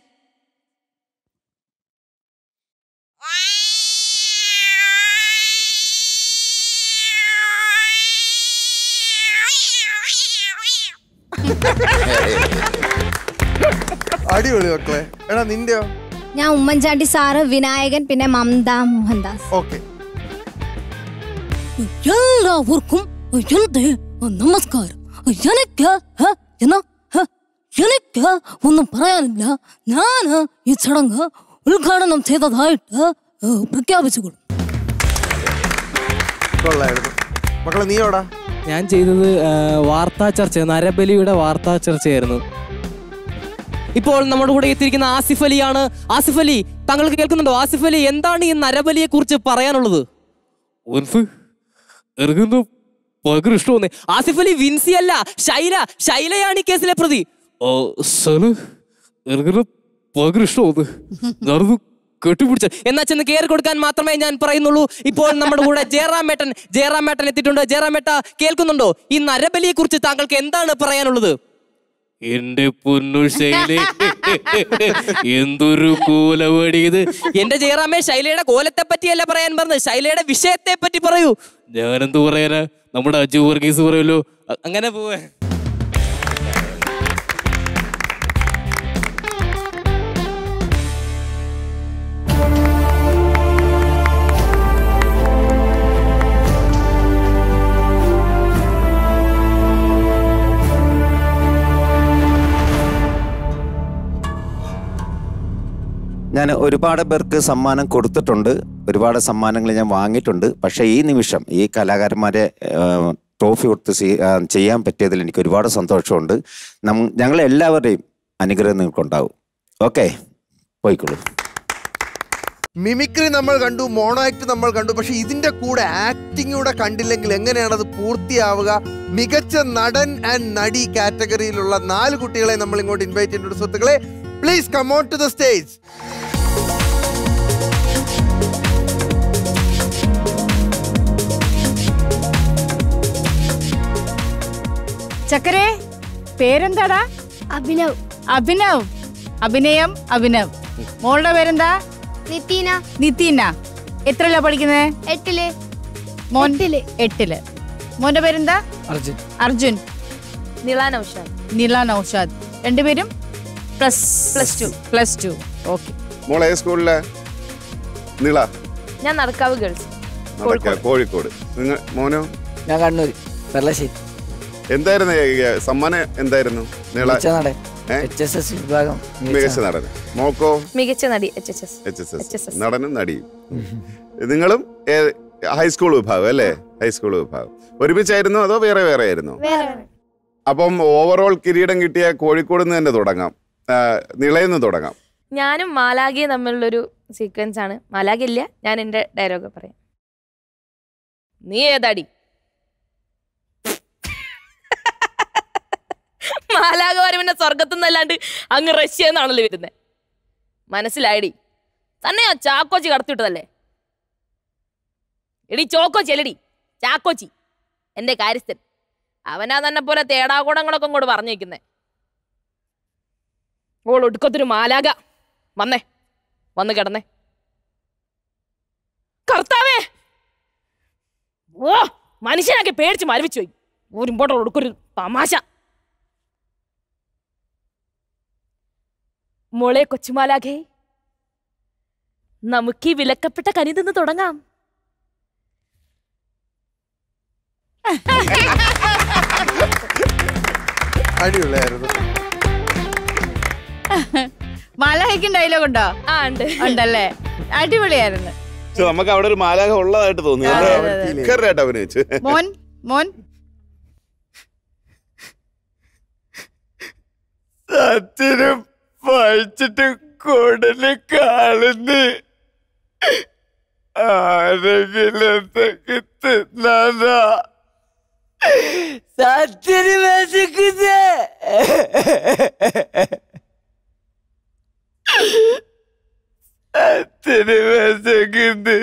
അടിപൊളി മക്കളെ എടാ നിന്റെയോ ഞാൻ ഉമ്മൻചാണ്ടി സാറ് വിനായകൻ പിന്നെ മമത മോഹൻദാസ് ഓക്കെ എല്ലാവർക്കും എന്റെ നമസ്കാരം എനിക്ക് ഹ, എന്നാ ഹ, എനിക്ക് ഒന്നും പറയാനില്ല ഞാൻ ഈ ചടങ്ങ് ഉദ്ഘാടനം ചെയ്തതായിട്ട് ഏ, പ്രഖ്യാപിച്ചുകൊള്ളു കൊള്ളായിരുന്നു മക്കളെ നീയോടാ ഞാൻ ചെയ്തത് ആ, വാർത്താ ചർച്ച നരബലിയുടെ വാർത്താ ചർച്ചയായിരുന്നു ഇപ്പോൾ നമ്മുടെ കൂടെ എത്തിയിരിക്കുന്ന ആസിഫ് അലിയാണ് ആസിഫ് അലി താങ്കൾക്ക് കേൾക്കുന്നുണ്ടോ ആസിഫ് അലി എന്താണ് ഈ നരബലിയെ കുറിച്ച് പറയാനുള്ളത് ഭയങ്കര ഇഷ്ടമാണ് ആസിഫ് അലി വിൻസി അല്ല ശൈല ശൈലയാണ് ഈ കേസിലെ പ്രതി ഭയങ്കര ഇഷ്ടമാണ് നടന്നു കെട്ടിപ്പിടിച്ച എന്നാ ചെന്ന് കയറി കൊടുക്കാൻ മാത്രമേ ഞാൻ പറയുന്നുള്ളൂ ഇപ്പോൾ നമ്മുടെ കൂടെ ജയറാമേട്ടൻ ജയറാമേട്ടൻ എത്തിയിട്ടുണ്ട് ജയറാമേട്ട കേൾക്കുന്നുണ്ടോ ഈ നരബലിയെ കുറിച്ച് താങ്കൾക്ക് എന്താണ് പറയാനുള്ളത് എന്റെ പൊന്നു ശൈലി എന്തൊരു കോലവടി ഇത് എന്റെ ജയറാമേ ശൈലയുടെ കോലത്തെ പറ്റിയല്ല പറയാൻ പറഞ്ഞത് ശൈലയുടെ വിഷയത്തെ പറ്റി പറയൂ ഞാനെന്ത് പറയാനാ നമ്മുടെ അജു വർഗീസ് പറയുമല്ലോ അ- അങ്ങനെ പോവേ ഞാൻ ഒരുപാട് പേർക്ക് സമ്മാനം കൊടുത്തിട്ടുണ്ട് ഒരുപാട് സമ്മാനങ്ങൾ ഞാൻ വാങ്ങിയിട്ടുണ്ട് പക്ഷേ ഈ നിമിഷം ഈ കലാകാരന്മാരെ ട്രോഫി കൊടുത്ത് സ്വീ- ആ, ചെയ്യാൻ പറ്റിയതിൽ എനിക്ക് ഒരുപാട് സന്തോഷമുണ്ട് നം ഞങ്ങളെല്ലാവരുടെയും അനുഗ്രഹം നിങ്ങൾക്കുണ്ടാവും ഓക്കെ പോയിക്കോളൂ മിമിക്രി നമ്മൾ കണ്ടു മോണോ ആക്ട് നമ്മൾ കണ്ടു പക്ഷെ ഇതിന്റെ കൂടെ ആക്ടിംഗ് കൂടെ കണ്ടില്ലെങ്കിൽ എങ്ങനെയാണ് അത് പൂർത്തിയാവുക മികച്ച നടൻ ആൻഡ് നടി കാറ്റഗറിയിലുള്ള നാല് കുട്ടികളെ നമ്മൾ ഇങ്ങോട്ട് ഇൻവൈറ്റ് ചെയ്തിട്ടുണ്ട് സുഹൃത്തുക്കളെ please come on to the stage ചക്കരെ പേരെന്താടാ അഭിനവ് അഭിനവ് അഭിനയം അഭിനവ് മോളുടെ പേരെന്താ നിത്തീന നിതീന എത്രല്ല പഠിക്കുന്നത് എട്ടില് മോൻ എട്ടില് മോന്റെ പേരെന്താ അർജുൻ അർജുൻ നിള നൗഷാദ് നില നൌഷാദ് രണ്ടുപേരും plus Plus two. Plus two okay മോളെ ഏത് സ്കൂളിലെ നിള ഞാൻ നടക്കാവ് ഗേൾസ് നടക്ക കോഴിക്കോട് നിങ്ങൾ മോനോ ഞാൻ കണ്ണൂർ വെള്ളശ്ശേരി എന്തായിരുന്നു ഈ, ഈ, സമ്മാനം എന്തായിരുന്നു നിള മികച്ച നടൻ. ഏ? HSS വിഭാഗം മികച്ച മികച്ച നടൻ മോക്കോ മികച്ച നടി H H S H S S നടനും നടിയും നിങ്ങളും ഏ- ഹൈസ്കൂൾ വിഭാഗം അല്ലേ ഹൈസ്കൂൾ വിഭാഗം ഒരുമിച്ചായിരുന്നോ അതോ വേറെ വേറെ ആയിരുന്നോ അപ്പം ഓവറോൾ കിരീടം കിട്ടിയ കോഴിക്കോട് നിന്ന് തന്നെ തുടങ്ങാം ആ, നിളയിൽ നിന്ന് തുടങ്ങാം ഞാനും മാലാഖയും തമ്മിലുള്ളൊരു സീക്വൻസ് ആണ് മാലാഖ ഇല്ല ഞാൻ എൻ്റെ ഡയലോഗ് പറയാം നീ ഏതാടി മാലാഖമാര് പിന്നെ സ്വർഗത്തു നിന്നല്ലാണ്ട് അങ്ങ് റഷ്യ എന്നാണല്ലോ വരുന്നത് മനസ്സിലായടി തന്നെ ആ ചാക്കോച്ചി കടത്തിവിട്ടതല്ലേ എടി ചോക്കോച്ചി അല്ലടി ചാക്കോച്ചി എൻ്റെ കാര്യസ്ഥൻ അവനാ തന്നെ പോലെ തേടാകൂടങ്ങളൊക്കെ ഇങ്ങോട്ട് പറഞ്ഞേക്കുന്നേ ഓൾ ഒടുക്കത്തൊരു മാലാക വന്നേ വന്ന് കിടന്നേ കർത്താവേ ഓ മനുഷ്യനാക്കി പേടിച്ച് മരവിച്ചു പോയി ഒരുമ്പോട്ടോ ഒടുക്കൊരു തമാശ മോളെ കൊച്ചുമാലാഖേ നമുക്ക് ഈ വിലക്കപ്പെട്ട കനി നിന്ന് തുടങ്ങാം അടിപൊളിയായിരുന്നു മലഹയ്ക്കും ഡയലോഗ് ഉണ്ടോ ആ ഉണ്ട് ഉണ്ടല്ലേ അടിപൊളിയായിരുന്നു പക്ഷെ നമുക്ക് അവിടെ ഒരു മാലാഖ ഉള്ളതായിട്ട് തോന്നി അതെ, അല്ലേ? അതെ, അതെ. ഭയങ്കരമായിട്ട് അഭിനയിച്ചു മോൻ മോൻ സത്യനും പഴിച്ചിട്ട് കൂടുതൽ കാണുന്നു ആരെങ്കിലും എന്തൊക്കെ തിന്നാനാ സത്യന് വിശക്കുന്നേ സത്യന് വിശക്കുന്നു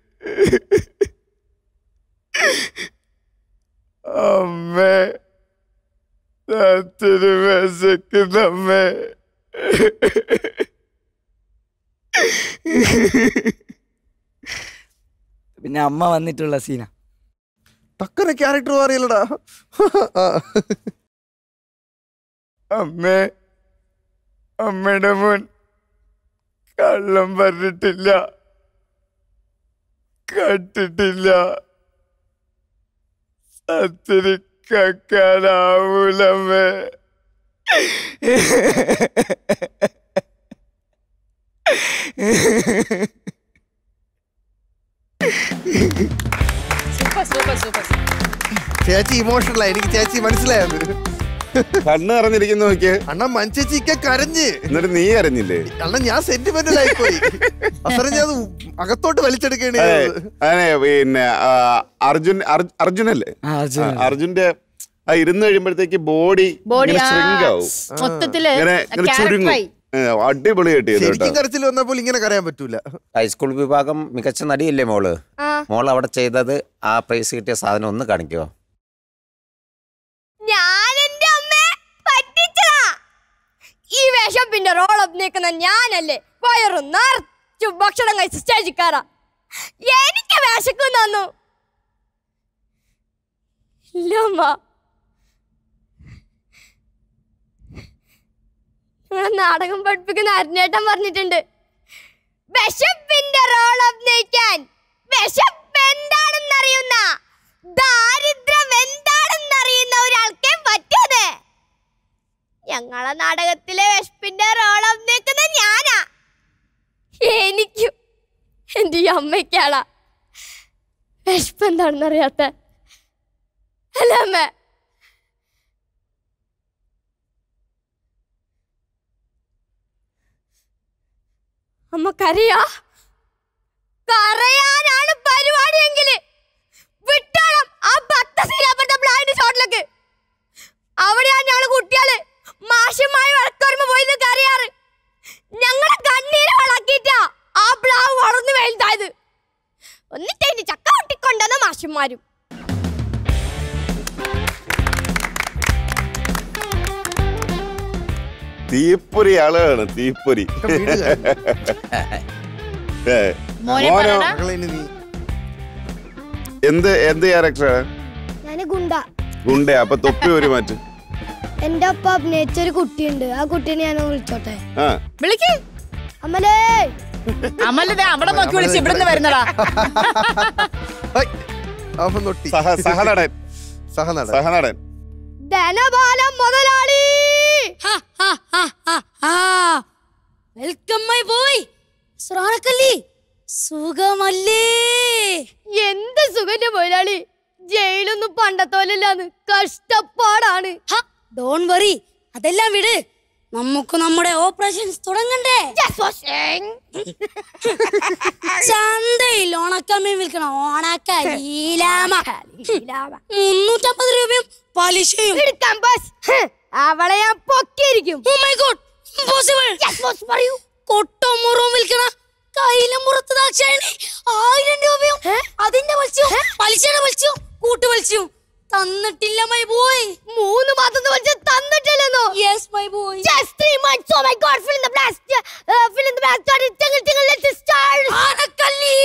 അമ്മേ സത്യന് വിശക്കുന്നമ്മേ പിന്നെ അമ്മ വന്നിട്ടുള്ള സീന ടക്കനെ ക്യാരക്ടർ അറിയില്ലടാ അമ്മേ അമ്മയുടെ മോൻ കള്ളം പറഞ്ഞിട്ടില്ല കട്ടിട്ടില്ല സത്തിരി കക്കാനാവൂലമ്മേ സൂപ്പർ സൂപ്പർ സൂപ്പർ ചേച്ചി ഇമോഷണലാ എനിക്ക് ചേച്ചി മനസ്സിലായത് കണ്ണ് നിറഞ്ഞിരിക്കുന്നു നോക്കിയേ അണ്ണ മഞ്ചേച്ചിക്ക കരഞ്ഞ് എന്നിട്ട് നീ അറിഞ്ഞില്ലേ അണ്ണ ഞാൻ സെന്റിമെന്റൽ ആയി പോയി അവസരം ഞാൻ അത് അകത്തോട്ട് വലിച്ചെടുക്കേണ്ടി അതെ ചെയ്തത്. അതെ പിന്നെ ആ, അർജുൻ അർജുൻ- അർജുനല്ലേ അർജുൻ. ആ, അർജുന്റെ ആ ഇരുന്ന് കഴിയുമ്പോഴത്തേക്ക് ബോഡി Body, ആ, സ്ട്രിങ്ക് ആവും മൊത്തത്തില് ഇങ്ങനെ ഇങ്ങനെ character ചുരുങ്ങും ആയി. ഏ, അടിപൊളിയായിട്ട് ചെയ്തു ശരിക്കും കേട്ടോ കരച്ചിൽ വന്നപ്പോൾ ഇങ്ങനെ കരയാൻ പറ്റൂല ഹൈസ്കൂൾ വിഭാഗം മികച്ച നടിയല്ലേ മോള് ആ. മോൾ അവിടെ ചെയ്തത് ആ പ്രൈസ് കിട്ടിയ സാധനം ഒന്ന് കാണിക്കോ ഞാൻ എന്റെ അമ്മയെ പറ്റിച്ചതാ ഈ വേഷം പിന്നെ റോൾ അഭിനയിക്കുന്ന ഞാനല്ലേ വയറു നിറച്ചു ഭക്ഷണം കഴിച്ച് സ്റ്റേജിൽ കയറാം എനിക്ക് വിശക്കുന്നു ഇല്ല അമ്മ നിങ്ങളെ നാടകം പഠിപ്പിക്കുന്ന അരുണേട്ടൻ പറഞ്ഞിട്ടുണ്ട് വിശപ്പിന്റെ റോൾ അഭിനയിക്കാൻ വിശപ്പ് എന്താണെന്നറിയുന്ന ദാരിദ്ര്യം എന്താണെന്നറിയുന്ന ഒരാൾക്കേ പറ്റത് ഞങ്ങളെ നാടകത്തിലെ വിശപ്പിന്റെ റോൾ അഭിനയിക്കുന്ന ഞാനാ എനിക്കും എന്റെ ഈ അമ്മയ്ക്കാളാ വിശപ്പ് എന്താണെന്നറിയാത്ത അല്ല അമ്മ അമ്മ കരയാ കരയാനാണ് പരിപാടിയെങ്കിൽ വിട്ടോളം ആ പത്ത് സീനാപ്പുറത്തെ ബ്ലൈൻഡ് ഷോട്ടിലേക്ക് അവിടെയാണ് ഞങ്ങള് കുട്ടികള് മാഷുമായി വഴക്കുറമ്പ് പോയി നിന്ന് കരയാറ് ഞങ്ങളെ കണ്ണീര് വളക്കിട്ടാ ആ പ്ലാവ് വളർന്നു വലുതായത് എന്നിട്ട് അതിന്റെ ചക്ക പൊട്ടിക്കൊണ്ടുവന്ന മാഷന്മാരും തീപ്പൊരി ആളുകളാണ് തീപ്പൊരി ഏ, മോനെ മോനോ പറയടാ. എന്ത് എന്ത് ക്യാരക്ടറാണ് ഞാന് ഗുണ്ട ഗുണ്ട അപ്പൊ തൊപ്പി ഒരു മാറ്റ് എന്റെ ഒപ്പം അഭിനയിച്ച ഒരു കുട്ടിയുണ്ട് ആ കുട്ടീനെ ഞാൻ വിളിച്ചോട്ടെ ആ വിളിക്ക് അമലേ അമലത് അവിടെ നോക്കി വിളിച്ച് ഇവിടുന്ന് വരുന്നടാ അവൻ നൊട്ടി സഹ സഹനടൻ സഹനടൻ സഹനടൻ ധനബാലം മുതലാളി വെൽക്കം മൈ ബോയ് ശ്രാണക്കല്ലി സുഖമല്ലേ എന്ത് സുഖന്റെ മുതലാളി ജയിലൊന്നും പണ്ടത്തോലില്ലാന്ന് കഷ്ടപ്പാടാണ് ഡോൺ വറി അതെല്ലാം വിട് നമുക്ക് നമ്മുടെ ഓപ്പറേഷൻസ് തുടങ്ങണ്ടേ ചന്തയിൽ ഉണക്കമ്മീൻ വിൽക്കണം ഉണക്ക ലീലാമ മുന്നൂറ്റമ്പത് രൂപയും പലിശയും എടുക്കാം ബസ് അവളെ ഞാൻ പൊക്കിയിരിക്കും ഓ മൈ ഗോഡ് ഇമ്പോസിബിൾ പറയൂ കൊട്ടം മുറവും വിൽക്കണ കയ്യിലും പുറത്ത് ദാക്ഷായണി ആയിരം രൂപയും അതിന്റെ വലിച്ചും പലിശയുടെ വലിച്ചും കൂട്ടു വലിച്ചും തന്നിട്ടില്ല മൈ ബോയ് മൂന്ന് മാസത്തെ വലിച്ച് തന്നിട്ടില്ലെന്നോ yes my boy Just three months. Oh my God! Fill in the blast. Uh, fill in the blast. Start it. Tingle, tingle. Let it start. ആനക്കല്ലി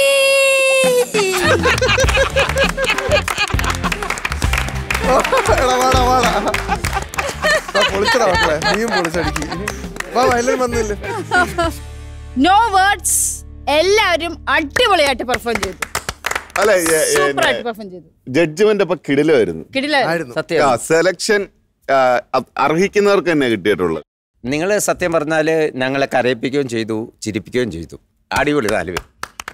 എടാ, വാടാ, വാടാ. ആ, പൊളിച്ചടാ മക്കളെ നീയും പൊളിച്ചടിക്ക് വാ വാ, എല്ലാരും വന്നില്ലേ നോ വേർഡ്സ് എല്ലാവരും അടിപൊളിയായിട്ട് പെർഫോം ചെയ്തു അല്ല സൂപ്പർ ആയിട്ട് പെർഫോം ചെയ്തു ജഡ്ജ്മെന്റ് അപ്പൊ കിടിലായിരുന്നു കിടിലായിരുന്നു ആ സെലക്ഷൻ ആ, അ- അർഹിക്കുന്നവർക്ക് തന്നെ കിട്ടിയിട്ടുള്ളത് നിങ്ങൾ സത്യം പറഞ്ഞാൽ ഞങ്ങളെ കരയിപ്പിക്കുകയും ചെയ്തു ചിരിപ്പിക്കുകയും ചെയ്തു അടിപൊളി നാല് പേര്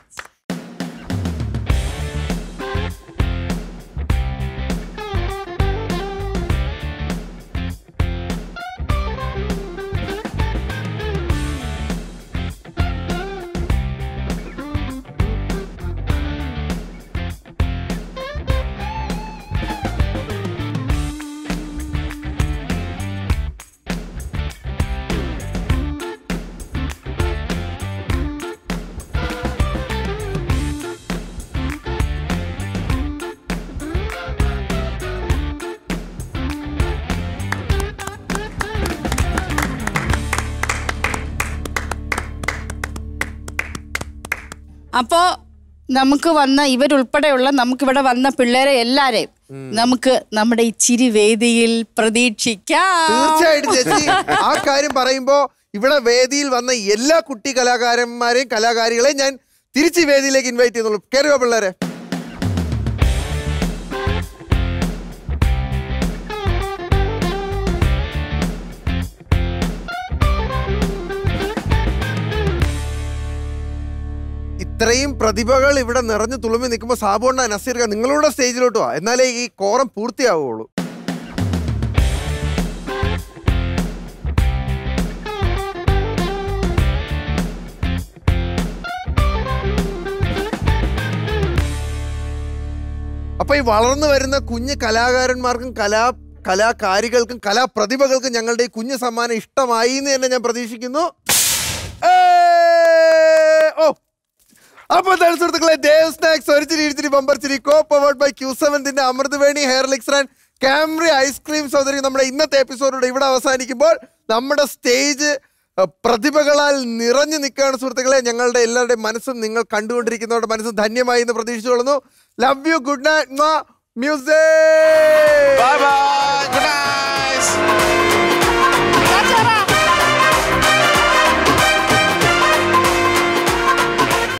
അപ്പോ നമുക്ക് വന്ന ഇവരുൾപ്പെടെയുള്ള നമുക്കിവിടെ വന്ന പിള്ളേരെ എല്ലാരെയും നമുക്ക് നമ്മുടെ ഈ ചിരി വേദിയിൽ പ്രതീക്ഷിക്കാം തീർച്ചയായിട്ടും ചേച്ചി ആ കാര്യം പറയുമ്പോ ഇവിടെ വേദിയിൽ വന്ന എല്ലാ കുട്ടി കലാകാരന്മാരെയും കലാകാരികളെയും ഞാൻ തിരിച്ച് ഈ വേദിയിലേക്ക് ഇൻവൈറ്റ് ചെയ്യുന്നുള്ളൂ കയറിയോ പിള്ളേരെ ഇത്രയും പ്രതിഭകൾ ഇവിടെ നിറഞ്ഞു തുളുമ്പി നിൽക്കുമ്പോൾ സാബുണ്ണ നസീർക്ക നിങ്ങളുടെ സ്റ്റേജിലോട്ട് വാ എന്നാലേ ഈ കോറം പൂർത്തിയാവുള്ളൂ അപ്പൊ ഈ വളർന്നു വരുന്ന കുഞ്ഞ് കലാകാരന്മാർക്കും കലാ കലാകാരികൾക്കും കലാപ്രതിഭകൾക്കും ഞങ്ങളുടെ ഈ കുഞ്ഞു സമ്മാനം ഇഷ്ടമായി എന്ന് തന്നെ ഞാൻ പ്രതീക്ഷിക്കുന്നു ഏയ്! ഓ അപ്പൊ എന്താണ് സുഹൃത്തുക്കളെ ദേവ് സ്നാക്സ് ഒരു ചിരി ഇടിച്ചിരി ബമ്പർ ചിരി കോ പവേർഡ് ബൈ ക്യൂ സെവൻതിന്റെ അമൃതവേണി ഹെയർ ലിക്സ് ആൻഡ് കാംറി ഐസ്ക്രീം സൗദരി നമ്മുടെ ഇന്നത്തെ എപ്പിസോഡിലൂടെ ഇവിടെ അവസാനിക്കുമ്പോൾ നമ്മുടെ സ്റ്റേജ് അഹ്, പ്രതിഭകളാൽ നിറഞ്ഞു നിൽക്കുകയാണ് സുഹൃത്തുക്കളെ ഞങ്ങളുടെ എല്ലാവരുടെയും മനസ്സും നിങ്ങൾ കണ്ടുകൊണ്ടിരിക്കുന്നവരുടെ മനസ്സും ധന്യമായി എന്ന് പ്രതീക്ഷിച്ചുകൊള്ളുന്നു love you good night music bye bye good night